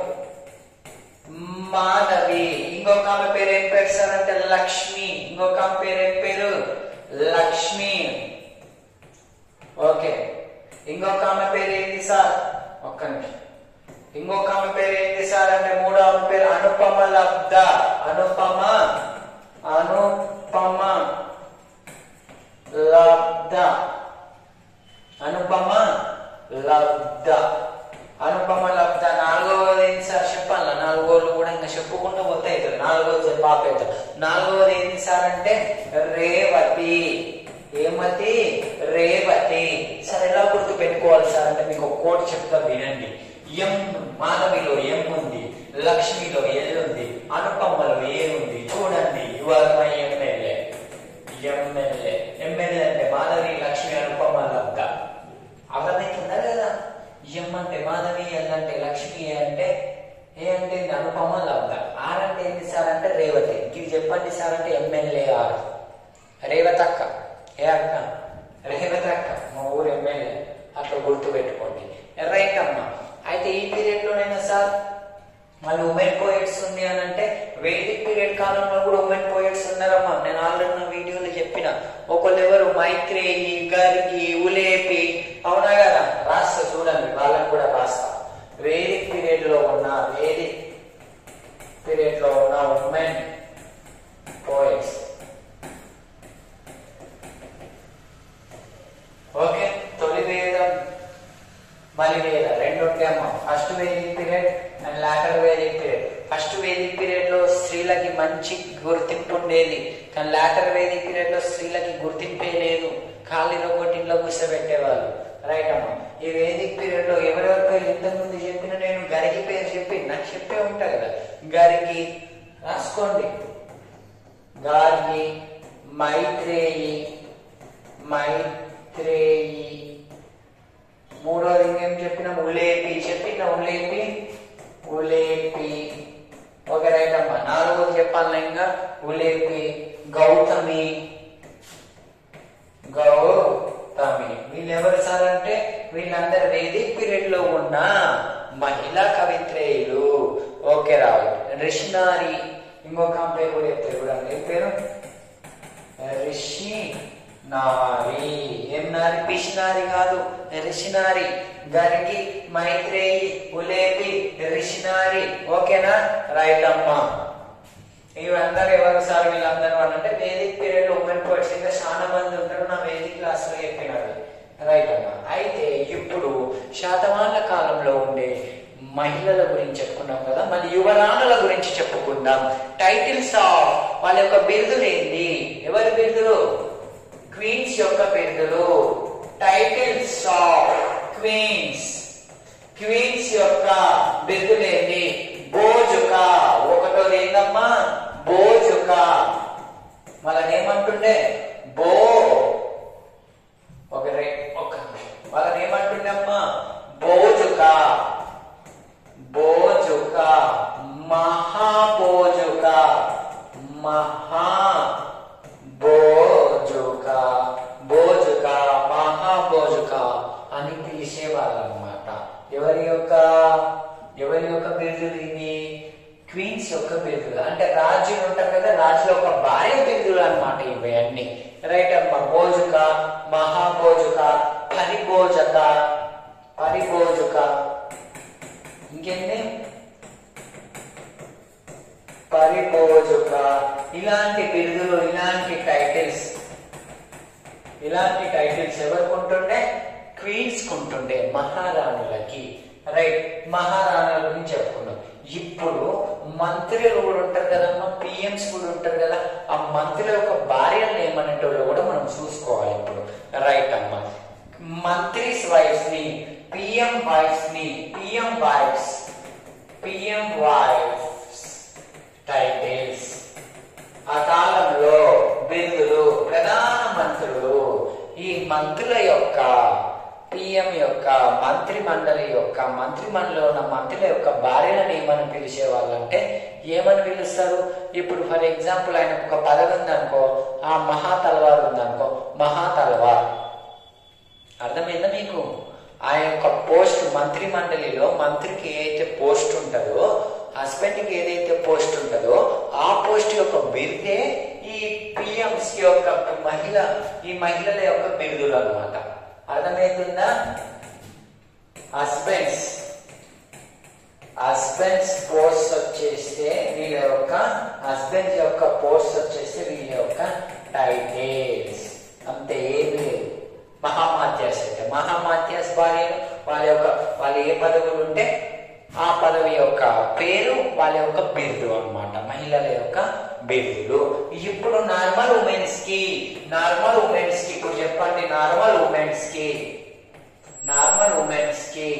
మాధవి ఇంకొక ఆమె పేరు ఏం పేరు సార్ అంటే లక్ష్మి ఇంకొక ఆమె పేరు ఏం పేరు లక్ష్మి ఓకే ఇంకొక ఆమె పేరు ఏంటి సార్ ఒక్క నిమిషం ఇంకొక ఆమె పేరు ఏంటి సార్ అంటే మూడో ఆమె పేరు అనుపమ లబ్ధ అనుపమ అనుపమ లబ్ధ అనుపమ లబ్ధ అనుపమ లబ్ధ నాలుగవది ఏంటి సార్ చెప్పాలా నాలుగోళ్ళు కూడా ఇంకా చెప్పుకుంటూ పోతే అవుతుంది నాలుగోది పాప అవుతుంది నాలుగవది ఏంటి సార్ అంటే రేవతి ఏమతి రేవతి సార్ ఎలా గుర్తు పెట్టుకోవాలి సార్ అంటే మీకు ఒక కోట్ చెప్తా వినండి ఎం మాధవిలో ఎం ఉంది లక్ష్మిలో ఎల్ ఉంది అనుపమలో ఏ ఉంది చూడండి your my MLA MLA MLA అంటే మాధవి లక్ష్మి అనుపమ లబ్ధ అర్థమవుతుందా లేదా ఎం అంటే మాధవి ఎల్ అంటే లక్ష్మి ఏ అంటే ఏ అంటే ఇది అనుపమ లబ్ధ ఆర్ అంటే ఏంటి సార్ అంటే రేవతి ఇది చెప్పండి సార్ అంటే ఎమ్మెల్యే ఆర్ రేవతక్క ఏ అక్క రేవతక్క మా ఊరు ఎమ్మెల్యే అట్లా గుర్తు పెట్టుకోండి రైట్ అమ్మా అయితే ఈ పీరియడ్ లోనైనా సార్ మళ్ళీ ఉమెన్ పోయిట్స్ ఉంది అని అంటే వేదిక్ పీరియడ్ కాలంలో కూడా ఉమెన్ పోయిట్స్ ఉన్నారమ్మా నేను ఆల్రెడీ నా వీడియోలో చెప్పిన ఒకళ్ళు ఎవరు మైత్రేయి గర్గి ఉలేపి అవునా కదా రాస్తా చూడండి వాళ్ళని కూడా రాస్తా వేదిక్ పీరియడ్ లో ఉన్న వేదిక్ పీరియడ్ లో ఉన్న ఉమెన్ పోయిట్స్ ఓకే తొలి వేదం మళ్ళీ వేద రెండు ఉంటాయమ్మా first Vedic period and later Vedic period first Vedic period లో స్త్రీలకి మంచి గుర్తింపు ఉండేది కానీ లాటర్ వేదిక్ పీరియడ్ లో స్త్రీలకి గుర్తింపే లేదు ఖాళీలో కొట్టింట్లో కూర్చోబెట్టేవాళ్ళు రైట్ అమ్మా ఈ వేదిక్ పీరియడ్ లో ఎవరెవరి పేరు ఇంతకుముందు చెప్పిన నేను గరికి పేరు చెప్పి నాకు చెప్పే ఉంటా కదా గరికి రాసుకోండి గార్గి మైత్రేయి మైత్రేయి మూడోది ఇంకేం చెప్పిన ఉలేపి చెప్పిన ఉలేపి ఉలేపి ఓకే రైట్ అమ్మా నాలుగోది చెప్పాలి ఇంకా ఉలేపి గౌతమి గౌతమి వీళ్ళు ఎవరు సార్ అంటే వీళ్ళందరూ వేదిక్ పీరియడ్ లో ఉన్న మహిళా కవిత్రేయులు ఓకే రావు రిషినారి ఇంకొక ఆమె పేరు కూడా చెప్తారు కూడా ఏం పేరు రిషి నారి ఏం నారి పిషినారి కాదు రిషినారి గరికి మైత్రేయి ఉలేపి రిషినారి ఓకేనా రైట్ అమ్మా ఇవందరూ ఎవరు సార్ వీళ్ళందరూ అని అంటే వేదిక్ పీరియడ్ ఉమెన్ పోయిట్స్ ఇంకా చాలా మంది ఉంటారు నా వేదిక్ క్లాస్ లో చెప్పినది రైట్ అమ్మా అయితే ఇప్పుడు శాతవాహన కాలంలో ఉండే మహిళల గురించి చెప్పుకున్నాం కదా మళ్ళీ యువరాణుల గురించి చెప్పుకుందాం టైటిల్స్ ఆఫ్ వాళ్ళ యొక్క బిరుదులు ఏంటి ఎవరి బిరుదులు క్వీన్స్ యొక్క బిరుదులు టైటిల్స్ ఆఫ్ క్వీన్స్ క్వీన్స్ యొక్క బిరుదులు ఏంటి బోజుక ఒకటోది ఏందమ్మా బోజుక వాళ్ళని ఏమంటుండే బో ఒక రే ఒక వాళ్ళని ఏమంటుండే అమ్మా బోజుక బోజుక మహాబోజుక మహా బోజుక బోజుక మహాబోజుక అని పిలిచేవాళ్ళు అనమాట ఎవరి యొక్క ఎవరి యొక్క బిరుదులు ఇవి క్వీన్స్ యొక్క బిరుదులు అంటే రాజులు ఉంటారు కదా రాజుల యొక్క భార్య బిరుదులు అనమాట ఇవి అన్ని రైట్ అమ్మా భోజుక మహాభోజుక పరిభోజక పరిభోజుక ఇంకేంటి పరిభోజుక ఇలాంటి బిరుదులు ఇలాంటి టైటిల్స్ ఇలాంటి టైటిల్స్ ఎవరికి ఉంటుండే క్వీన్స్ ఉంటుండే మహారాణులకి రైట్ మహారాణుల గురించి చెప్పుకున్నాం ఇప్పుడు మంత్రులు కూడా ఉంటారు కదమ్మా పిఎంస్ కూడా ఉంటారు కదా ఆ మంత్రుల యొక్క భార్యలు ఏమనేటోళ్ళు కూడా మనం చూసుకోవాలి ఇప్పుడు రైట్ అమ్మా మంత్రిస్ వైఫ్స్ ని పిఎం వైఫ్స్ ని PM wives PM wives titles ఆ కాలంలో బిరుదులు ప్రధాన మంత్రులు ఈ మంత్రుల యొక్క పిఎం యొక్క మంత్రి మండలి యొక్క మంత్రి మండలిలో ఉన్న మంత్రుల యొక్క భార్యలను ఏమని పిలిచే వాళ్ళంటే ఏమని పిలుస్తారు ఇప్పుడు ఫర్ ఎగ్జాంపుల్ ఆయన ఒక పదవి ఉందనుకో ఆ మహా తలవార్ ఉందనుకో మహా తలవార్ అర్థమైందా మీకు ఆ యొక్క పోస్ట్ మంత్రి మండలిలో మంత్రికి ఏదైతే పోస్ట్ ఉంటుందో హస్బెండ్ కి ఏదైతే పోస్ట్ ఉంటుందో ఆ పోస్ట్ యొక్క బిరుదే ఈ పిఎంస్ యొక్క మహిళ ఈ మహిళల యొక్క బిరుదులు అనమాట అర్థమవుతుందా హస్బెండ్స్ హస్బెండ్స్ పోస్ట్ వచ్చేస్తే వీళ్ళ యొక్క హస్బెండ్ యొక్క పోస్ట్ వచ్చేస్తే వీళ్ళ యొక్క టైటిల్స్ అంతే ఏం లేదు మహామాత్యాస్ అయితే మహామాత్యాస్ భార్య వాళ్ళ యొక్క వాళ్ళు ఏ పదవులు ఉంటే ఆ పదవి యొక్క పేరు వాళ్ళ యొక్క బిరుదు అన్నమాట మహిళల యొక్క బిరుదులు ఇప్పుడు నార్మల్ ఉమెన్స్ కి నార్మల్ ఉమెన్స్ కి ఇప్పుడు చెప్పండి నార్మల్ ఉమెన్స్ కి నార్మల్ ఉమెన్స్ కి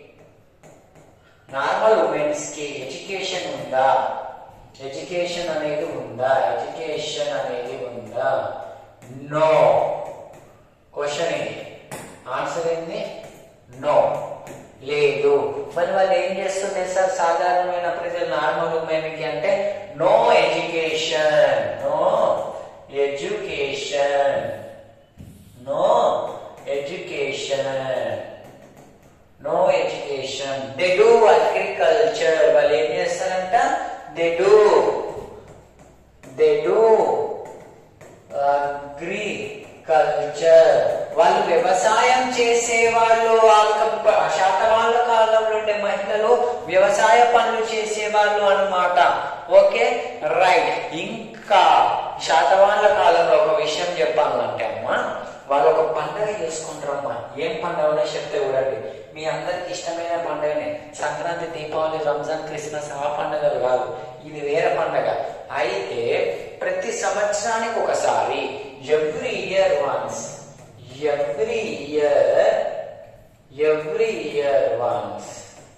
నార్మల్ ఉమెన్స్ కి ఎడ్యుకేషన్ ఉందా ఎడ్యుకేషన్ అనేది ఉందా ఎడ్యుకేషన్ అనేది ఉందా నో క్వశ్చన్ ఇది ఆన్సర్ ఏంది నో లేదు మరి వాళ్ళు ఏం చేస్తుంది సార్ సాధారణమైన ప్రజలు నార్మల్ ఉమెన్ కి అంటే no education no education no education no education they do agriculture వాళ్ళు ఏం చేస్తారంట they do they do agriculture వాళ్ళు వ్యవసాయం చేసే వాళ్ళు శాతవాళ్ళ కాలంలో ఉండే మహిళలు వ్యవసాయ పనులు చేసే వాళ్ళు అనమాట ఓకే రైట్ ఇంకా శాతవాళ్ళ కాలంలో ఒక విషయం చెప్పాలంటే అమ్మా వాళ్ళు ఒక పండగ చేసుకుంటారమ్మా ఏం పండగనో చెప్తే చూడండి మీ అందరికి ఇష్టమైన పండగనే సంక్రాంతి దీపావళి రంజాన్ క్రిస్మస్ ఆ పండగలు కాదు ఇది వేరే పండగ అయితే ప్రతి సంవత్సరానికి ఒకసారి every year once every year every year once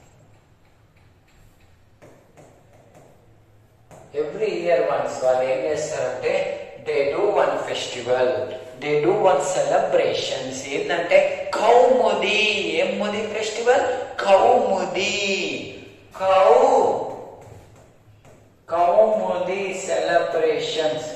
every year once వాళ్ళు ఏం చేస్తారంటే they do one festival they do one celebrations ఏంటంటే కౌముది ఏం ముది ఫెస్టివల్ కౌముది కౌ కౌముది సెలబ్రేషన్స్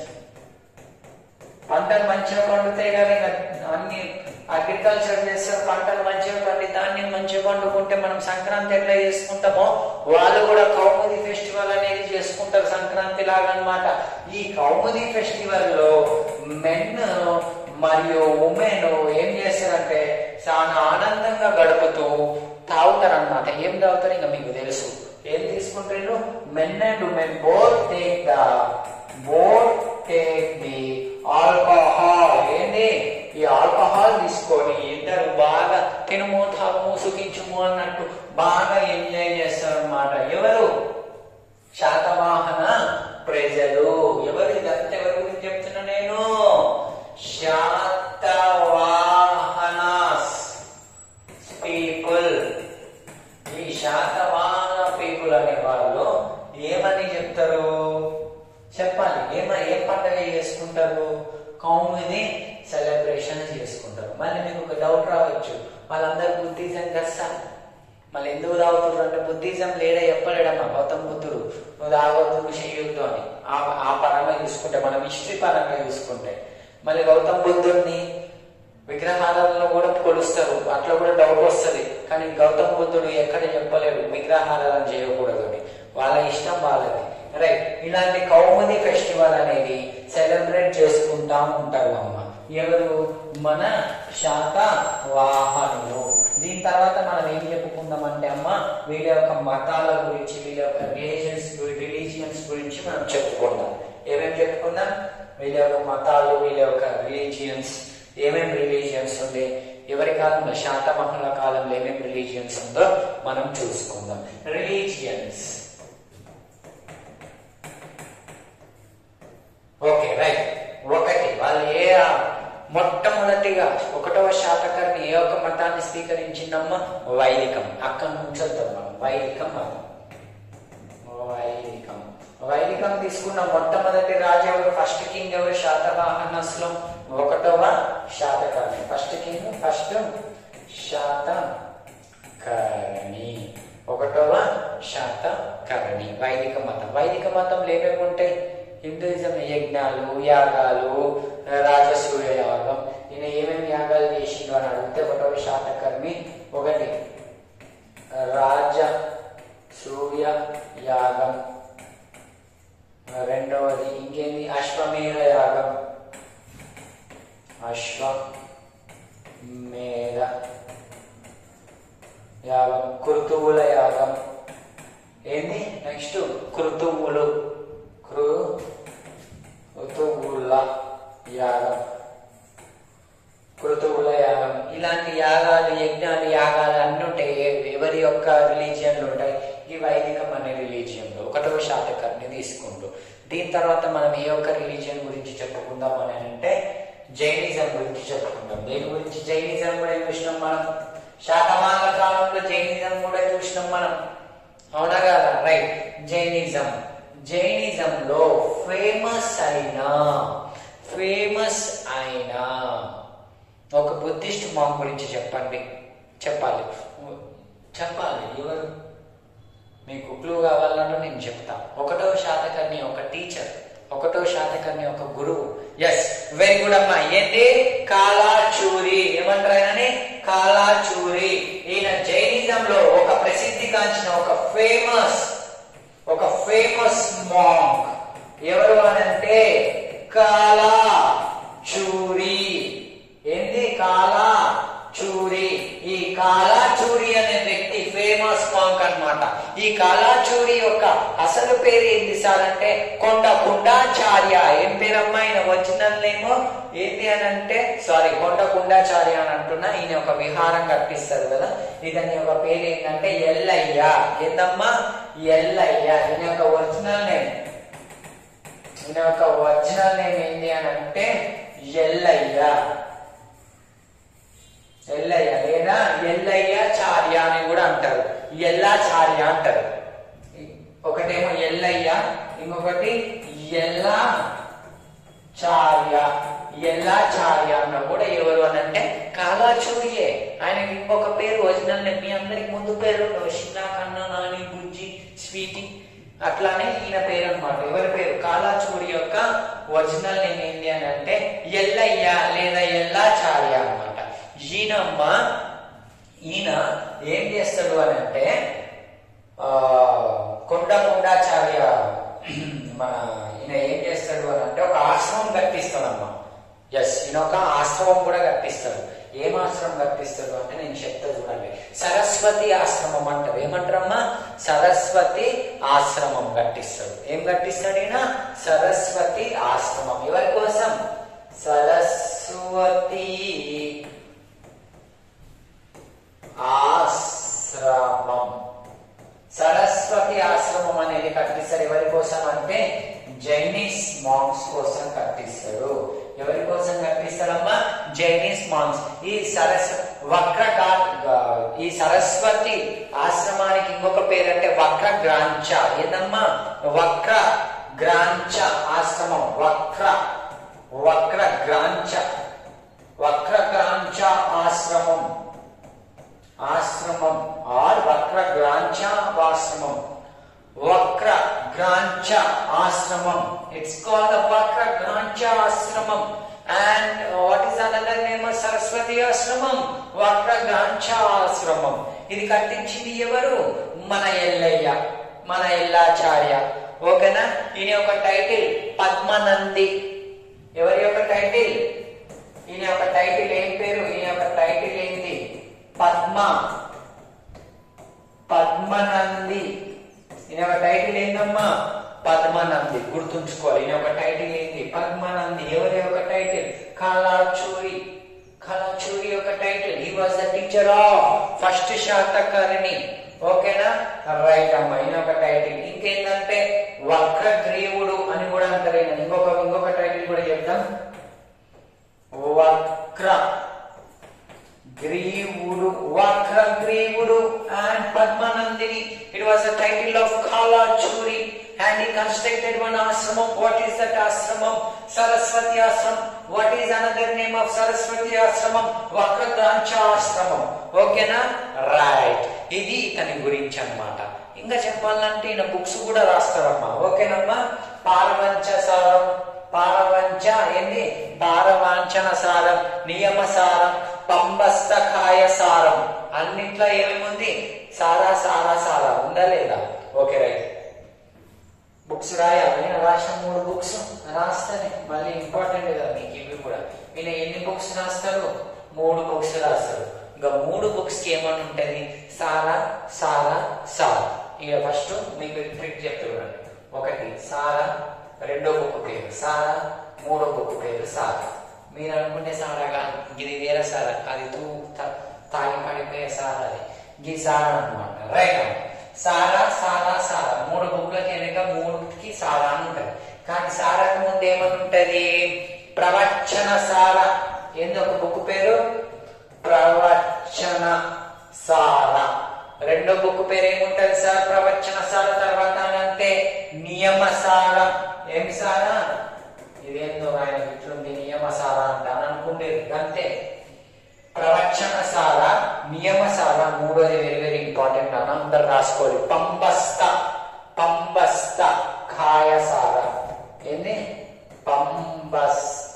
పంటలు మంచిగా పండుతాయి కదా ఇంకా అన్ని అగ్రికల్చర్ చేస్తారు పంటలు మంచిగా పండి ధాన్యం మంచిగా పండుకుంటే మనం సంక్రాంతి ఎట్లా చేసుకుంటామో వాళ్ళు కూడా కౌముది ఫెస్టివల్ అనేది చేసుకుంటారు సంక్రాంతి లాగా అన్నమాట ఈ కౌముది ఫెస్టివల్ లో మెన్ మరియు ఉమెన్ ఏం చేస్తారంటే చాలా ఆనందంగా గడుపుతూ తాగుతారు అనమాట ఏం తాగుతారు ఇంకా మీకు తెలుసు ఏం తీసుకుంటారు men and women both take the both take the alcohol ఏంది ఈ ఆల్కహాల్ తీసుకొని ఇద్దరు బాగా తినుము తాము సుఖించుము అన్నట్టు బాగా ఎంజాయ్ చేస్తారు అనమాట ఎవరు శాతవాహన ప్రజలు ఎవరు ఇదంతా ఎవరి గురించి చెప్తున్నా నేను శాతవాహనాస్ పీపుల్ ఈ శాతవాహన పీపుల్ అనే వాళ్ళు ఏమని చెప్తారు చెప్పాలి ఏమ ఏం పండుగ చేసుకుంటారు కౌముని సెలబ్రేషన్ చేసుకుంటారు మళ్ళీ మీకు ఒక డౌట్ రావచ్చు వాళ్ళందరూ బుద్ధిజం కస్తా మళ్ళీ ఎందుకు తాగుతున్నారు అంటే బుద్ధిజం లేడా చెప్పలేడమ్మా గౌతమ్ బుద్ధుడు నువ్వు తాగొద్దు నువ్వు చేయొద్దు అని ఆ ఆ పరంగా చూసుకుంటే మనం హిస్టరీ పరంగా చూసుకుంటే మళ్ళీ గౌతమ్ బుద్ధుడిని విగ్రహాలలో కూడా కొలుస్తారు అట్లా కూడా డౌట్ వస్తుంది కానీ గౌతమ్ బుద్ధుడు ఎక్కడ చెప్పలేడు విగ్రహాలను చేయకూడదు అని వాళ్ళ ఇష్టం వాళ్ళది రైట్ ఇలాంటి కౌముది ఫెస్టివల్ అనేది సెలబ్రేట్ చేసుకుంటా ఉంటారు అమ్మ ఎవరు మన శాత వాహనులు దీని తర్వాత మనం ఏం చెప్పుకుందాం అంటే అమ్మ వీళ్ళ యొక్క మతాల గురించి వీళ్ళ యొక్క రిలీజియన్స్ రిలీజియన్స్ గురించి మనం చెప్పుకుందాం ఏమేమి చెప్పుకుందాం వీళ్ళ యొక్క మతాలు వీళ్ళ యొక్క రిలీజియన్స్ ఏమేమి రిలీజియన్స్ ఉండే ఎవరి కాలంలో శాతవాహనుల కాలంలో ఏమేమి రిలీజియన్స్ ఉందో మనం చూసుకుందాం రిలీజియన్స్ ఓకే రైట్ ఒకటి వాళ్ళు ఏ మొట్టమొదటిగా ఒకటవ శాతకర్ణి ఏ ఒక్క మతాన్ని స్వీకరించిందమ్మా వైదికం అక్కడ నుంచి వద్దాం మనం వైదికం మతం వైదికం వైదికం తీసుకున్న మొట్టమొదటి రాజు ఎవరు ఫస్ట్ కింగ్ ఎవరు శాతవాహనస్ లో ఒకటవ Satakarni first king first Satakarni ఒకటవ శాతకర్ణి వైదిక మతం వైదిక మతంలో ఏమేమి ఉంటాయి హిందూయిజం యజ్ఞాలు యాగాలు రాజసూయ యాగం ఈయన ఏమేమి యాగాలు చేసిండు అని అడిగితే ఒకటవ శాతకర్మి ఒకటి రాజ సూయ యాగం రెండవది ఇంకేంది అశ్వమేధ యాగం అశ్వమేధ యాగం కృతువుల యాగం ఏంది నెక్స్ట్ కృతువులు కృ ఋతువుల యాగం కృతువుల యాగం ఇలాంటి యాగాలు యజ్ఞాలు యాగాలు అన్ని ఉంటాయి ఏ- ఎవరి యొక్క రిలీజియన్లు ఉంటాయి ఈ వైదికం అనే రిలీజియన్లో ఒకటవ శాతకర్ని తీసుకుంటూ దీని తర్వాత మనం ఏ ఒక్క రిలీజియన్ గురించి చెప్పుకుందాం అని అంటే జైనిజం గురించి చెప్పుకుందాం దేని గురించి జైనిజం కూడా చూసినాం మనం శాతవాహన కాలంలో జైనిజం కూడా చూసినాం మనం అవునా కదా రైట్ జైనిజం జైనిజంలో ఫేమస్ అయిన ఫేమస్ అయిన ఒక బుద్ధిస్ట్ మాంగ్ గురించి చెప్పండి చెప్పాలి చెప్పాలి ఎవరు మీకు క్లూ కావాలన్నా నేను చెప్తా ఒకటో శాతకర్ణి ఒక టీచర్ ఒకటో శాతకర్ణి ఒక గురువు ఎస్ వెరీ గుడ్ అమ్మా ఏంటి కాలాచూరి ఏమంటారు ఆయనని కాలాచూరి ఈయన జైనిజంలో ఒక ప్రసిద్ధిగాంచిన ఒక ఫేమస్ ఒక ఫేమస్ మాంగ్ ఎవరు అనంటే కాలా చూరి ఏంది కాలా చూరి ఈ కాలాచూరి అనే వ్యక్తి ఫేమస్ మాంక్ అన్నమాట ఈ కాలాచూరి యొక్క అసలు పేరు ఏంటి సార్ అంటే కొండ కుండాచార్య ఏం పేరమ్మా ఆయన ఒరిజినల్ నేమ్ ఏంటి అని అంటే సారీ కొండ కుండాచార్య అని అంటున్నా ఈయన ఒక విహారం కట్టిస్తారు కదా ఇతని యొక్క పేరు ఏంటంటే ఎల్లయ్య ఏందమ్మా ఎల్లయ్య ఈయన యొక్క ఒరిజినల్ నేమ్ ఈయన యొక్క ఒరిజినల్ నేమ్ ఏంటి అని అంటే ఎల్లయ్య ఎల్లయ్య లేదా ఎల్లయ్య చార్య అని కూడా అంటారు ఎల్లాచార్య అంటారు ఒకటేమో ఎల్లయ్య ఇంకొకటి ఎల్లా చార్య ఎల్లాచార్య అన్న కూడా ఎవరు అని అంటే కాలాచూరియే ఆయనకి ఇంకొక పేరు ఒరిజినల్ నేమ్ మీ అందరికి ముందు పేరు చిన్న కన్న నాని బుజ్జి స్వీటీ అట్లానే ఈయన పేరు అన్నమాట ఎవరి పేరు కాలాచూరి యొక్క ఒరిజినల్ నేమ్ ఏంటి అని అంటే ఎల్లయ్య లేదా ఎల్లాచార్య అన్నమాట ఈయనమ్మ ఈయన ఏం చేస్తాడు అని అంటే ఆ, కొండకొండాచార్య మన ఈయన ఏం చేస్తాడు అని అంటే ఒక ఆశ్రమం కట్టిస్తాడమ్మా ఎస్ ఈయన ఒక ఆశ్రమం కూడా కట్టిస్తాడు ఏం ఆశ్రమం కట్టిస్తాడు అంటే నేను చెప్తా చూడండి సరస్వతి ఆశ్రమం అంటారు ఏమంటారమ్మా సరస్వతి ఆశ్రమం కట్టిస్తాడు ఏం కట్టిస్తాడు ఈయన సరస్వతి ఆశ్రమం ఎవరి కోసం సరస్వతి ఆశ్రమం సరస్వతి ఆశ్రమం అనేది కట్టిస్తారు ఎవరి కోసం అంటే జైనిస్ మాంక్స్ కోసం కట్టిస్తారు ఎవరి కోసం కట్టిస్తారమ్మా జైనిస్ మాంక్స్ ఈ సరస్ వక్ర గా- ఈ సరస్వతి ఆశ్రమానికి ఇంకొక పేరు అంటే వక్ర గ్రాంచ ఏందమ్మా వక్ర గ్రాంచ ఆశ్రమం వక్ర వక్ర గ్రాంచ వక్ర గ్రాంచ ఆశ్రమం ఆశ్రమం ఆర్ వక్ర గ్రాంచ ఆశ్రమం వక్ర గ్రాంచ ఆశ్రమం ఇట్స్ కాల్డ్ ద వక్ర గ్రాంచ ఆశ్రమం and what is another name Saraswati ఆశ్రమం వక్ర గ్రాంచ ఆశ్రమం ఇది కట్టించింది ఎవరు మన ఎల్లయ్య మన ఎల్లాచార్య ఓకేనా ఈయన యొక్క టైటిల్ పద్మనంది ఎవరి యొక్క టైటిల్ ఈయన యొక్క టైటిల్ ఏం పేరు ఈయన యొక్క టైటిల్ ఏంటి పద్మ పద్మనంది ఈయన యొక్క టైటిల్ ఏందమ్మా పద్మనంది గుర్తుంచుకోవాలి ఈయన యొక్క టైటిల్ ఏంటి పద్మనంది ఎవరి యొక్క టైటిల్ కళాచూరి కళాచూరి యొక్క title he was the teacher of first Satakarni ఓకేనా రైట్ అమ్మా ఈయన ఒక టైటిల్ ఇంకేంటంటే వక్రగ్రీవుడు అని కూడా అంటారు ఈయన. ఇంకొక ఇంకొక టైటిల్ కూడా చెప్తాం వక్ర గ్రీవుడు వక్ర గ్రీవుడు and Padmanandini it was the title of Kalachuri and he constructed one ashramam what is that ashramam saraswati ashram what is another name of saraswati ashramam వక్రగ్రాంచ ఆశ్రమం ఓకేనా రైట్ ఇది ఇతని గురించి అన్నమాట ఇంకా చెప్పాలంటే ఈయన బుక్స్ కూడా రాస్తారమ్మా ఓకేనమ్మా పారవంచ సారం పారవంచ ఏంది పారవాంఛన సారం నియమ సారం పంబస్తకాయ సారం అన్నిట్లో ఏమేముంది సారా సారా సారా ఉందా లేదా ఓకే రైట్ బుక్స్ రాయాలి నేను రాసిన మూడు బుక్స్ రాస్తానే మళ్ళీ ఇంపార్టెంట్ కదా మీకు ఇవి కూడా ఈయన ఎన్ని బుక్స్ రాస్తారు మూడు బుక్స్ రాస్తారు ఇంకా మూడు బుక్స్ కి ఏమని ఉంటది సారా సారా సారా ఇక ఫస్ట్ మీకు ట్రిక్ చెప్తున్నాను ఒకటి సారా రెండో బుక్ పేరు సారా మూడో బుక్ పేరు సారా మీరు అనుకునే సారా కాదు ఇది వేరే సారా అది తూ త- తాగి పడిపోయే సారా అది ఇది సారా అనమాట రైట్ అమ్మా సారా సారా సారా మూడు బుక్లకి వెనక మూడుకి సారా అని ఉంటది కానీ సారాకి ముందు ఏమని ఉంటది ప్రవచన సార ఏంది ఒక బుక్ పేరు ప్రవచన సార రెండో బుక్ పేరు ఏముంటది సార్ ప్రవచన సార తర్వాత అని అంటే నియమ సార ఏమి సారా ఇదేందో ఆయన ఇట్లుంది నియమ సార అంట అని అనుకుంటేది అంతే ప్రవచన సార నియమ సార మూడోది వెరీ వెరీ ఇంపార్టెంట్ అన్న అందరు రాసుకోవాలి పంబస్త పంబస్త కాయ సార ఏంది పంబస్త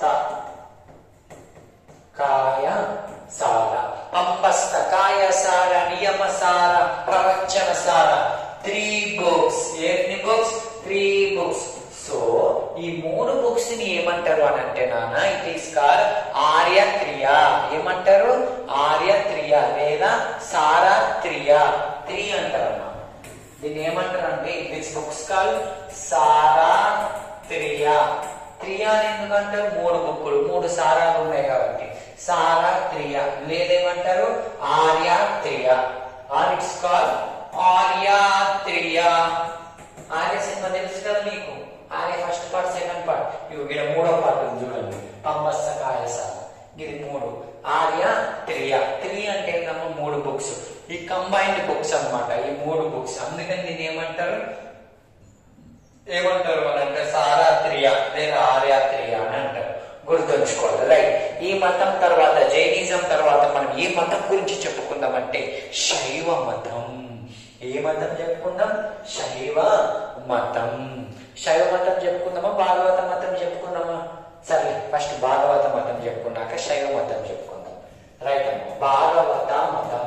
కాయ సార పంబస్త కాయ సార నియమ సార ప్రవచన సార త్రీ బుక్స్ ఎన్ని బుక్స్ త్రీ బుక్స్ సో ఈ మూడు బుక్స్ ని ఏమంటారు అని అంటే నాన్న ఇట్ ఈస్ కాల్ ఆర్యత్రియ ఏమంటారు ఆర్యత్రియ లేదా సారాత్రియ త్రీ అంటారు అన్న దీన్ని ఏమంటారు అంటే దిస్ బుక్స్ కాల్ సారాత్రియ త్రియ అని ఎందుకంటారు మూడు బుక్కులు మూడు సారాలు ఉన్నాయి కాబట్టి సారాత్రియ లేదేమంటారు ఆర్యాత్రియ ఆర్ ఇట్స్ కాల్ ఆర్యాత్రియ ఆర్య సినిమా తెలుసు కదా మీకు Arya first part second part ఇవి ఇక్కడ మూడో పార్ట్ ఉంది చూడండి పంబస్త కాయసార ఇది మూడు ఆర్య త్రియ త్రీ అంటే ఏంటమ్మా మూడు బుక్స్ ఈ కంబైన్డ్ బుక్స్ అన్నమాట ఈ మూడు బుక్స్ అందుకని దీన్ని ఏమంటారు ఏమంటారు అని అంటే సారాత్రియ లేదా ఆర్యాత్రియ అని అంటారు గుర్తుంచుకోవాలి రైట్ ఈ మతం తర్వాత జైనిజం తర్వాత మనం ఏ మతం గురించి చెప్పుకుందామంటే శైవ మతం ఏ మతం చెప్పుకుందాం శైవ మతం శైవ మతం చెప్పుకుందామా భాగవత మతం చెప్పుకుందామా సరే ఫస్ట్ భాగవత మతం చెప్పుకున్నాక శైవ మతం చెప్పుకుందాం రైట్ అమ్మ భాగవత మతం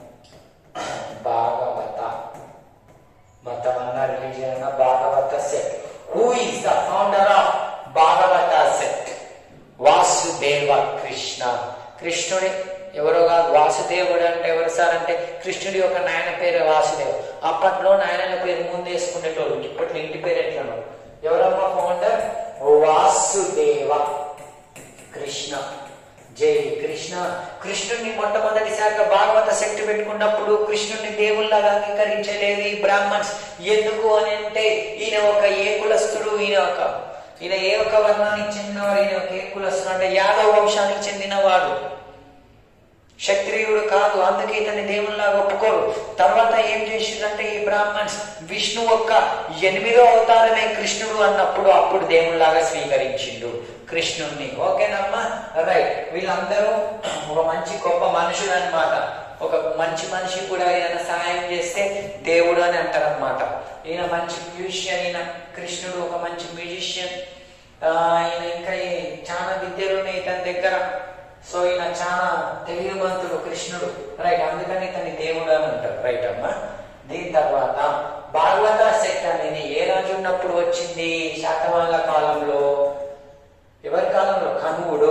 భాగవత మతం అన్న రిలీజియన్ అన్న Bhagavata sect who is the founder of Bhagavata sect Vasudeva Krishna కృష్ణుడి ఎవరో కాదు వాసుదేవుడు అంటే ఎవరు సార్ అంటే కృష్ణుడి యొక్క నాయన పేరు వాసుదేవ్ అప్పట్లో నాయనల పేరు ముందు వేసుకునేటోళ్ళు ఇప్పట్లో ఇంటి పేరు ఎట్లను ఎవరమ్మా ఫౌండర్ వాసుదేవ కృష్ణ జై కృష్ణ కృష్ణుడిని మొట్టమొదటిసారిగా భాగవత శక్తి పెట్టుకున్నప్పుడు కృష్ణుడిని దేవుళ్ళగా అంగీకరించలేదు ఈ బ్రాహ్మణ్స్ ఎందుకు అని అంటే ఈయన ఒక ఏ కులస్తుడు ఈయన ఒక ఈయన ఏ ఒక్క వర్ణానికి చెందినవాడు ఈయన ఒక ఏ కులస్తుడు అంటే యాదవ వంశానికి చెందినవాడు క్షత్రియుడు కాదు అందుకే ఇతన్ని దేవుళ్ళగా ఒప్పుకోరు తర్వాత ఏం చేసిందంటే ఈ బ్రాహ్మణ్స్ విష్ణు యొక్క ఎనిమిదో అవతారమే కృష్ణుడు అన్నప్పుడు అప్పుడు దేవుళ్ళగా స్వీకరించిండు కృష్ణుణ్ణి ఓకేనమ్మా రైట్ వీళ్ళందరూ ఒక మంచి గొప్ప మనుషులు అనమాట ఒక మంచి మనిషి కూడా ఏదైనా సహాయం చేస్తే దేవుడు అని అంటారు అనమాట ఈయన మంచి మ్యూజిషియన్ ఈయన కృష్ణుడు ఒక మంచి మ్యూజిషియన్ ఈయన ఇంకా ఈ- చాలా విద్యలు ఉన్నాయి ఇతని దగ్గర సో ఈయన చాలా తెలివిమంతుడు కృష్ణుడు రైట్ అందుకని ఇతని దేవుడు అని అంటారు రైట్ అమ్మా దీని తర్వాత భాగవత శక్తి అనేది ఏ రాజు ఉన్నప్పుడు వచ్చింది శాతవాహనుల కాలంలో ఎవరి కాలంలో కన్వుడు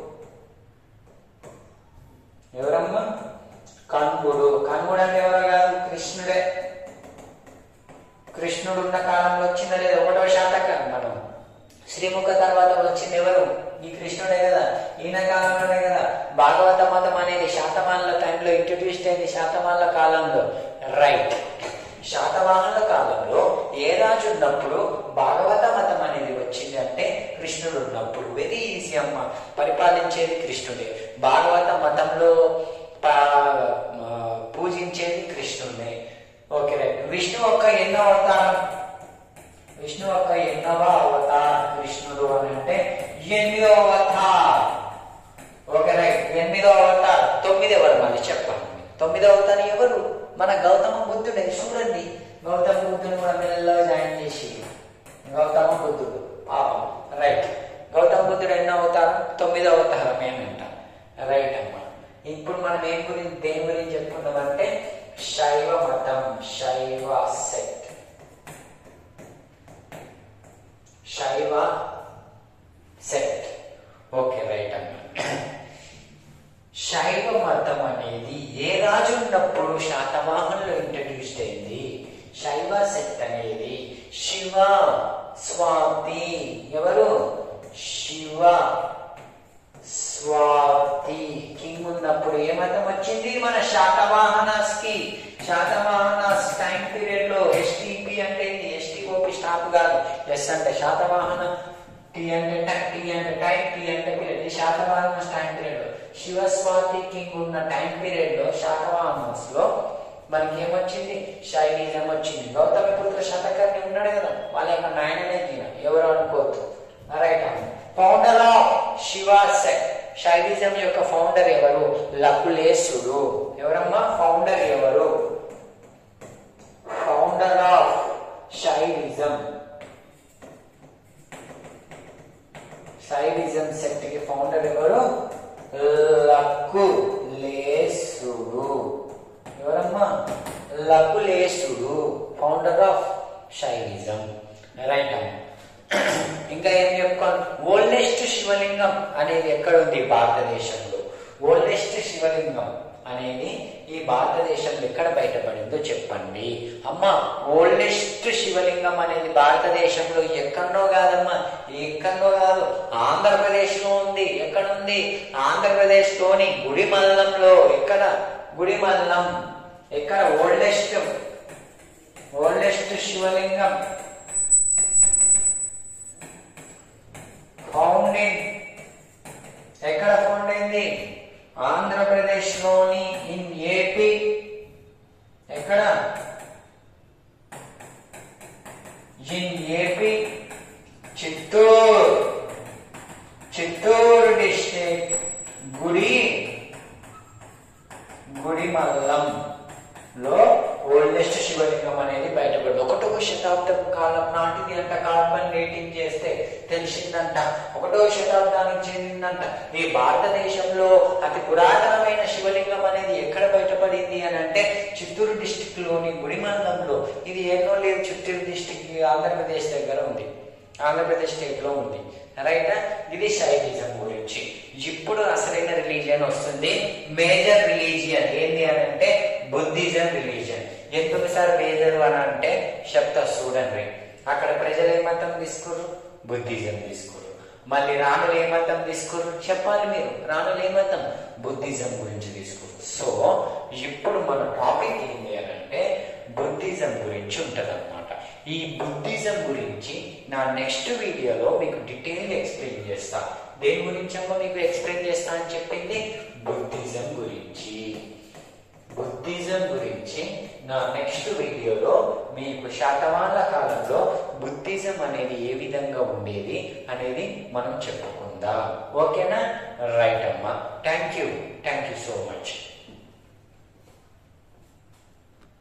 ఎవరమ్మా కన్వుడు కన్వుడు అంటే ఎవరో కాదు కృష్ణుడే కృష్ణుడు ఉన్న కాలంలో వచ్చిందా లేదా ఒకటో శాతకం మనం శ్రీముఖ తర్వాత వచ్చింది ఎవరు ఈ కృష్ణుడే కదా ఈయన కాలంలోనే కదా భాగవత మతం అనేది శాతవాహనుల టైంలో ఇంట్రడ్యూస్ అయింది శాతవాహనుల కాలంలో రైట్ శాతవాహనుల కాలంలో ఏ రాజు ఉన్నప్పుడు భాగవత మతం అనేది వచ్చింది అంటే కృష్ణుడు ఉన్నప్పుడు వెరీ ఈజీ అమ్మ పరిపాలించేది కృష్ణుడే భాగవత మతంలో పా- ఆ, పూజించేది కృష్ణుడే ఓకే రైట్ విష్ణు యొక్క ఎన్నో అవతారం విష్ణు యొక్క ఎన్నవ అవతార్ కృష్ణుడు అని అంటే ఎనిమిదో అవతార్ ఓకే రైట్ ఎనిమిదో అవతార్ తొమ్మిది ఎవరు మళ్ళీ చెప్పండి తొమ్మిదో అవతారం ఎవరు మన గౌతమ బుద్ధుడే చూడండి గౌతమ బుద్ధుని కూడా మెల్లగా జాయిన్ చేసి గౌతమ బుద్ధుడు పాపం రైట్ గౌతమ బుద్ధుడు ఎన్నో అవతారం తొమ్మిదో అవతారం ఏమంట రైట్ అమ్మా ఇప్పుడు మనం ఏం గురించి దేని గురించి చెప్పుకున్నామంటే శైవ మతం శైవ సెక్ట్ శైవ సెట్ ఓకే రైట్ అన్న శైవ మతం అనేది ఏ రాజు ఉన్నప్పుడు శాతవాహనులు ఇంట్రడ్యూస్ అయింది శైవ సెట్ అనేది శివ స్వాతి ఎవరు శివ స్వాతి కింగ్ ఉన్నప్పుడు ఏ మతం వచ్చింది మన శాతవాహనాస్ కి శాతవాహనాస్ టైం పీరియడ్ లో ఎస్టిపి అంటే ఎస్టిఓపి స్టాప్ కాదు ఎస్ అంటే శాతవాహన టీ అంటే టైం టీ అంటే టైం టీ అంటే పీరియడ్ ఈ శాతవాహన టైం పీరియడ్ లో శివస్వాతి కింగ్ ఉన్న టైం పీరియడ్ లో శాతవాహనస్ లో మనకి ఏమొచ్చింది శైలిజం వచ్చింది గౌతమ పుత్ర శతకర్ణి ఉన్నాడు కదా వాళ్ళ యొక్క నాయననే తిన ఎవరు అనుకోవద్దు right founder of Shiva sect Shaivism యొక్క ఫౌండర్ ఎవరు లకులేశుడు ఎవరమ్మా ఫౌండర్ ఎవరు founder of Shaivism Shaivism sect కి ఫౌండర్ ఎవరు లకులేశుడు ఎవరమ్మా లకులేశుడు ఫౌండర్ ఆఫ్ శైవిజం రైట్ అమ్మా ఇంకా ఏం చెప్పుకోవాలి ఓల్డెస్ట్ శివలింగం అనేది ఎక్కడ ఉంది భారతదేశంలో ఓల్డెస్ట్ శివలింగం అనేది ఈ భారతదేశంలో ఎక్కడ బయటపడిందో చెప్పండి అమ్మా ఓల్డెస్ట్ శివలింగం అనేది భారతదేశంలో ఎక్కడో కాదమ్మా ఎక్కడో కాదు ఆంధ్రప్రదేశ్ లో ఉంది ఎక్కడ ఉంది ఆంధ్రప్రదేశ్ లోని గుడిమల్లంలో ఎక్కడ గుడిమల్లం ఎక్కడ ఓల్డెస్ట్ ఓల్డెస్ట్ శివలింగం ఫౌండింగ్ ఎక్కడ ఫౌండ్ అయింది ఆంధ్రప్రదేశ్ లోని ఇన్ ఏపీ ఎక్కడ in AP Chittoor Chittoor district గుడి గుడిమల్లం లో ఓల్డెస్ట్ శివ శివలింగం అనేది బయటపడింది ఒకటవ శతాబ్దం కాలం నాటిది అంట కార్బన్ డేటింగ్ చేస్తే తెలిసిందంట ఒకటవ శతాబ్దానికి చెందిందంట ఈ భారతదేశంలో అతి పురాతనమైన శివలింగం అనేది ఎక్కడ బయటపడింది అని అంటే చిత్తూరు డిస్టిక్ లోని గుడిమందంలో ఇది ఎన్నో లేదు చిత్తూరు డిస్టిక్ ఆంధ్రప్రదేశ్ దగ్గర ఉంది ఆంధ్రప్రదేశ్ స్టేట్ లో ఉంది రైట్ ఇది శైవిజం గురించి ఇప్పుడు అసలైన రిలీజియన్ వస్తుంది మేజర్ రిలీజియన్ ఏంటి అని అంటే బుద్ధిజం రిలీజియన్ ఎందుకు సార్ మేజర్ అని అంటే చెప్తా చూడండి అక్కడ ప్రజలు ఏ మతం తీసుకోరు బుద్ధిజం తీసుకోరు మళ్ళీ రాణులు ఏ మతం తీసుకోరు చెప్పాలి మీరు రాణులు ఏ మతం బుద్ధిజం గురించి తీసుకోరు సో ఇప్పుడు మన టాపిక్ ఏంటి అని అంటే బుద్ధిజం గురించి ఉంటది ఈ బుద్ధిజం గురించి నా నెక్స్ట్ వీడియోలో మీకు డీటెయిల్ ఎక్స్ప్లెయిన్ చేస్తా దేని గురించి అమ్మా మీకు ఎక్స్ప్లెయిన్ చేస్తా అని చెప్పింది బుద్ధిజం గురించి బుద్ధిజం గురించి నా నెక్స్ట్ వీడియోలో మీకు శాతవాహన కాలంలో బుద్ధిజం అనేది ఏ విధంగా ఉండేది అనేది మనం చెప్పుకుందాం ఓకేనా రైట్ అమ్మా thank you thank you so much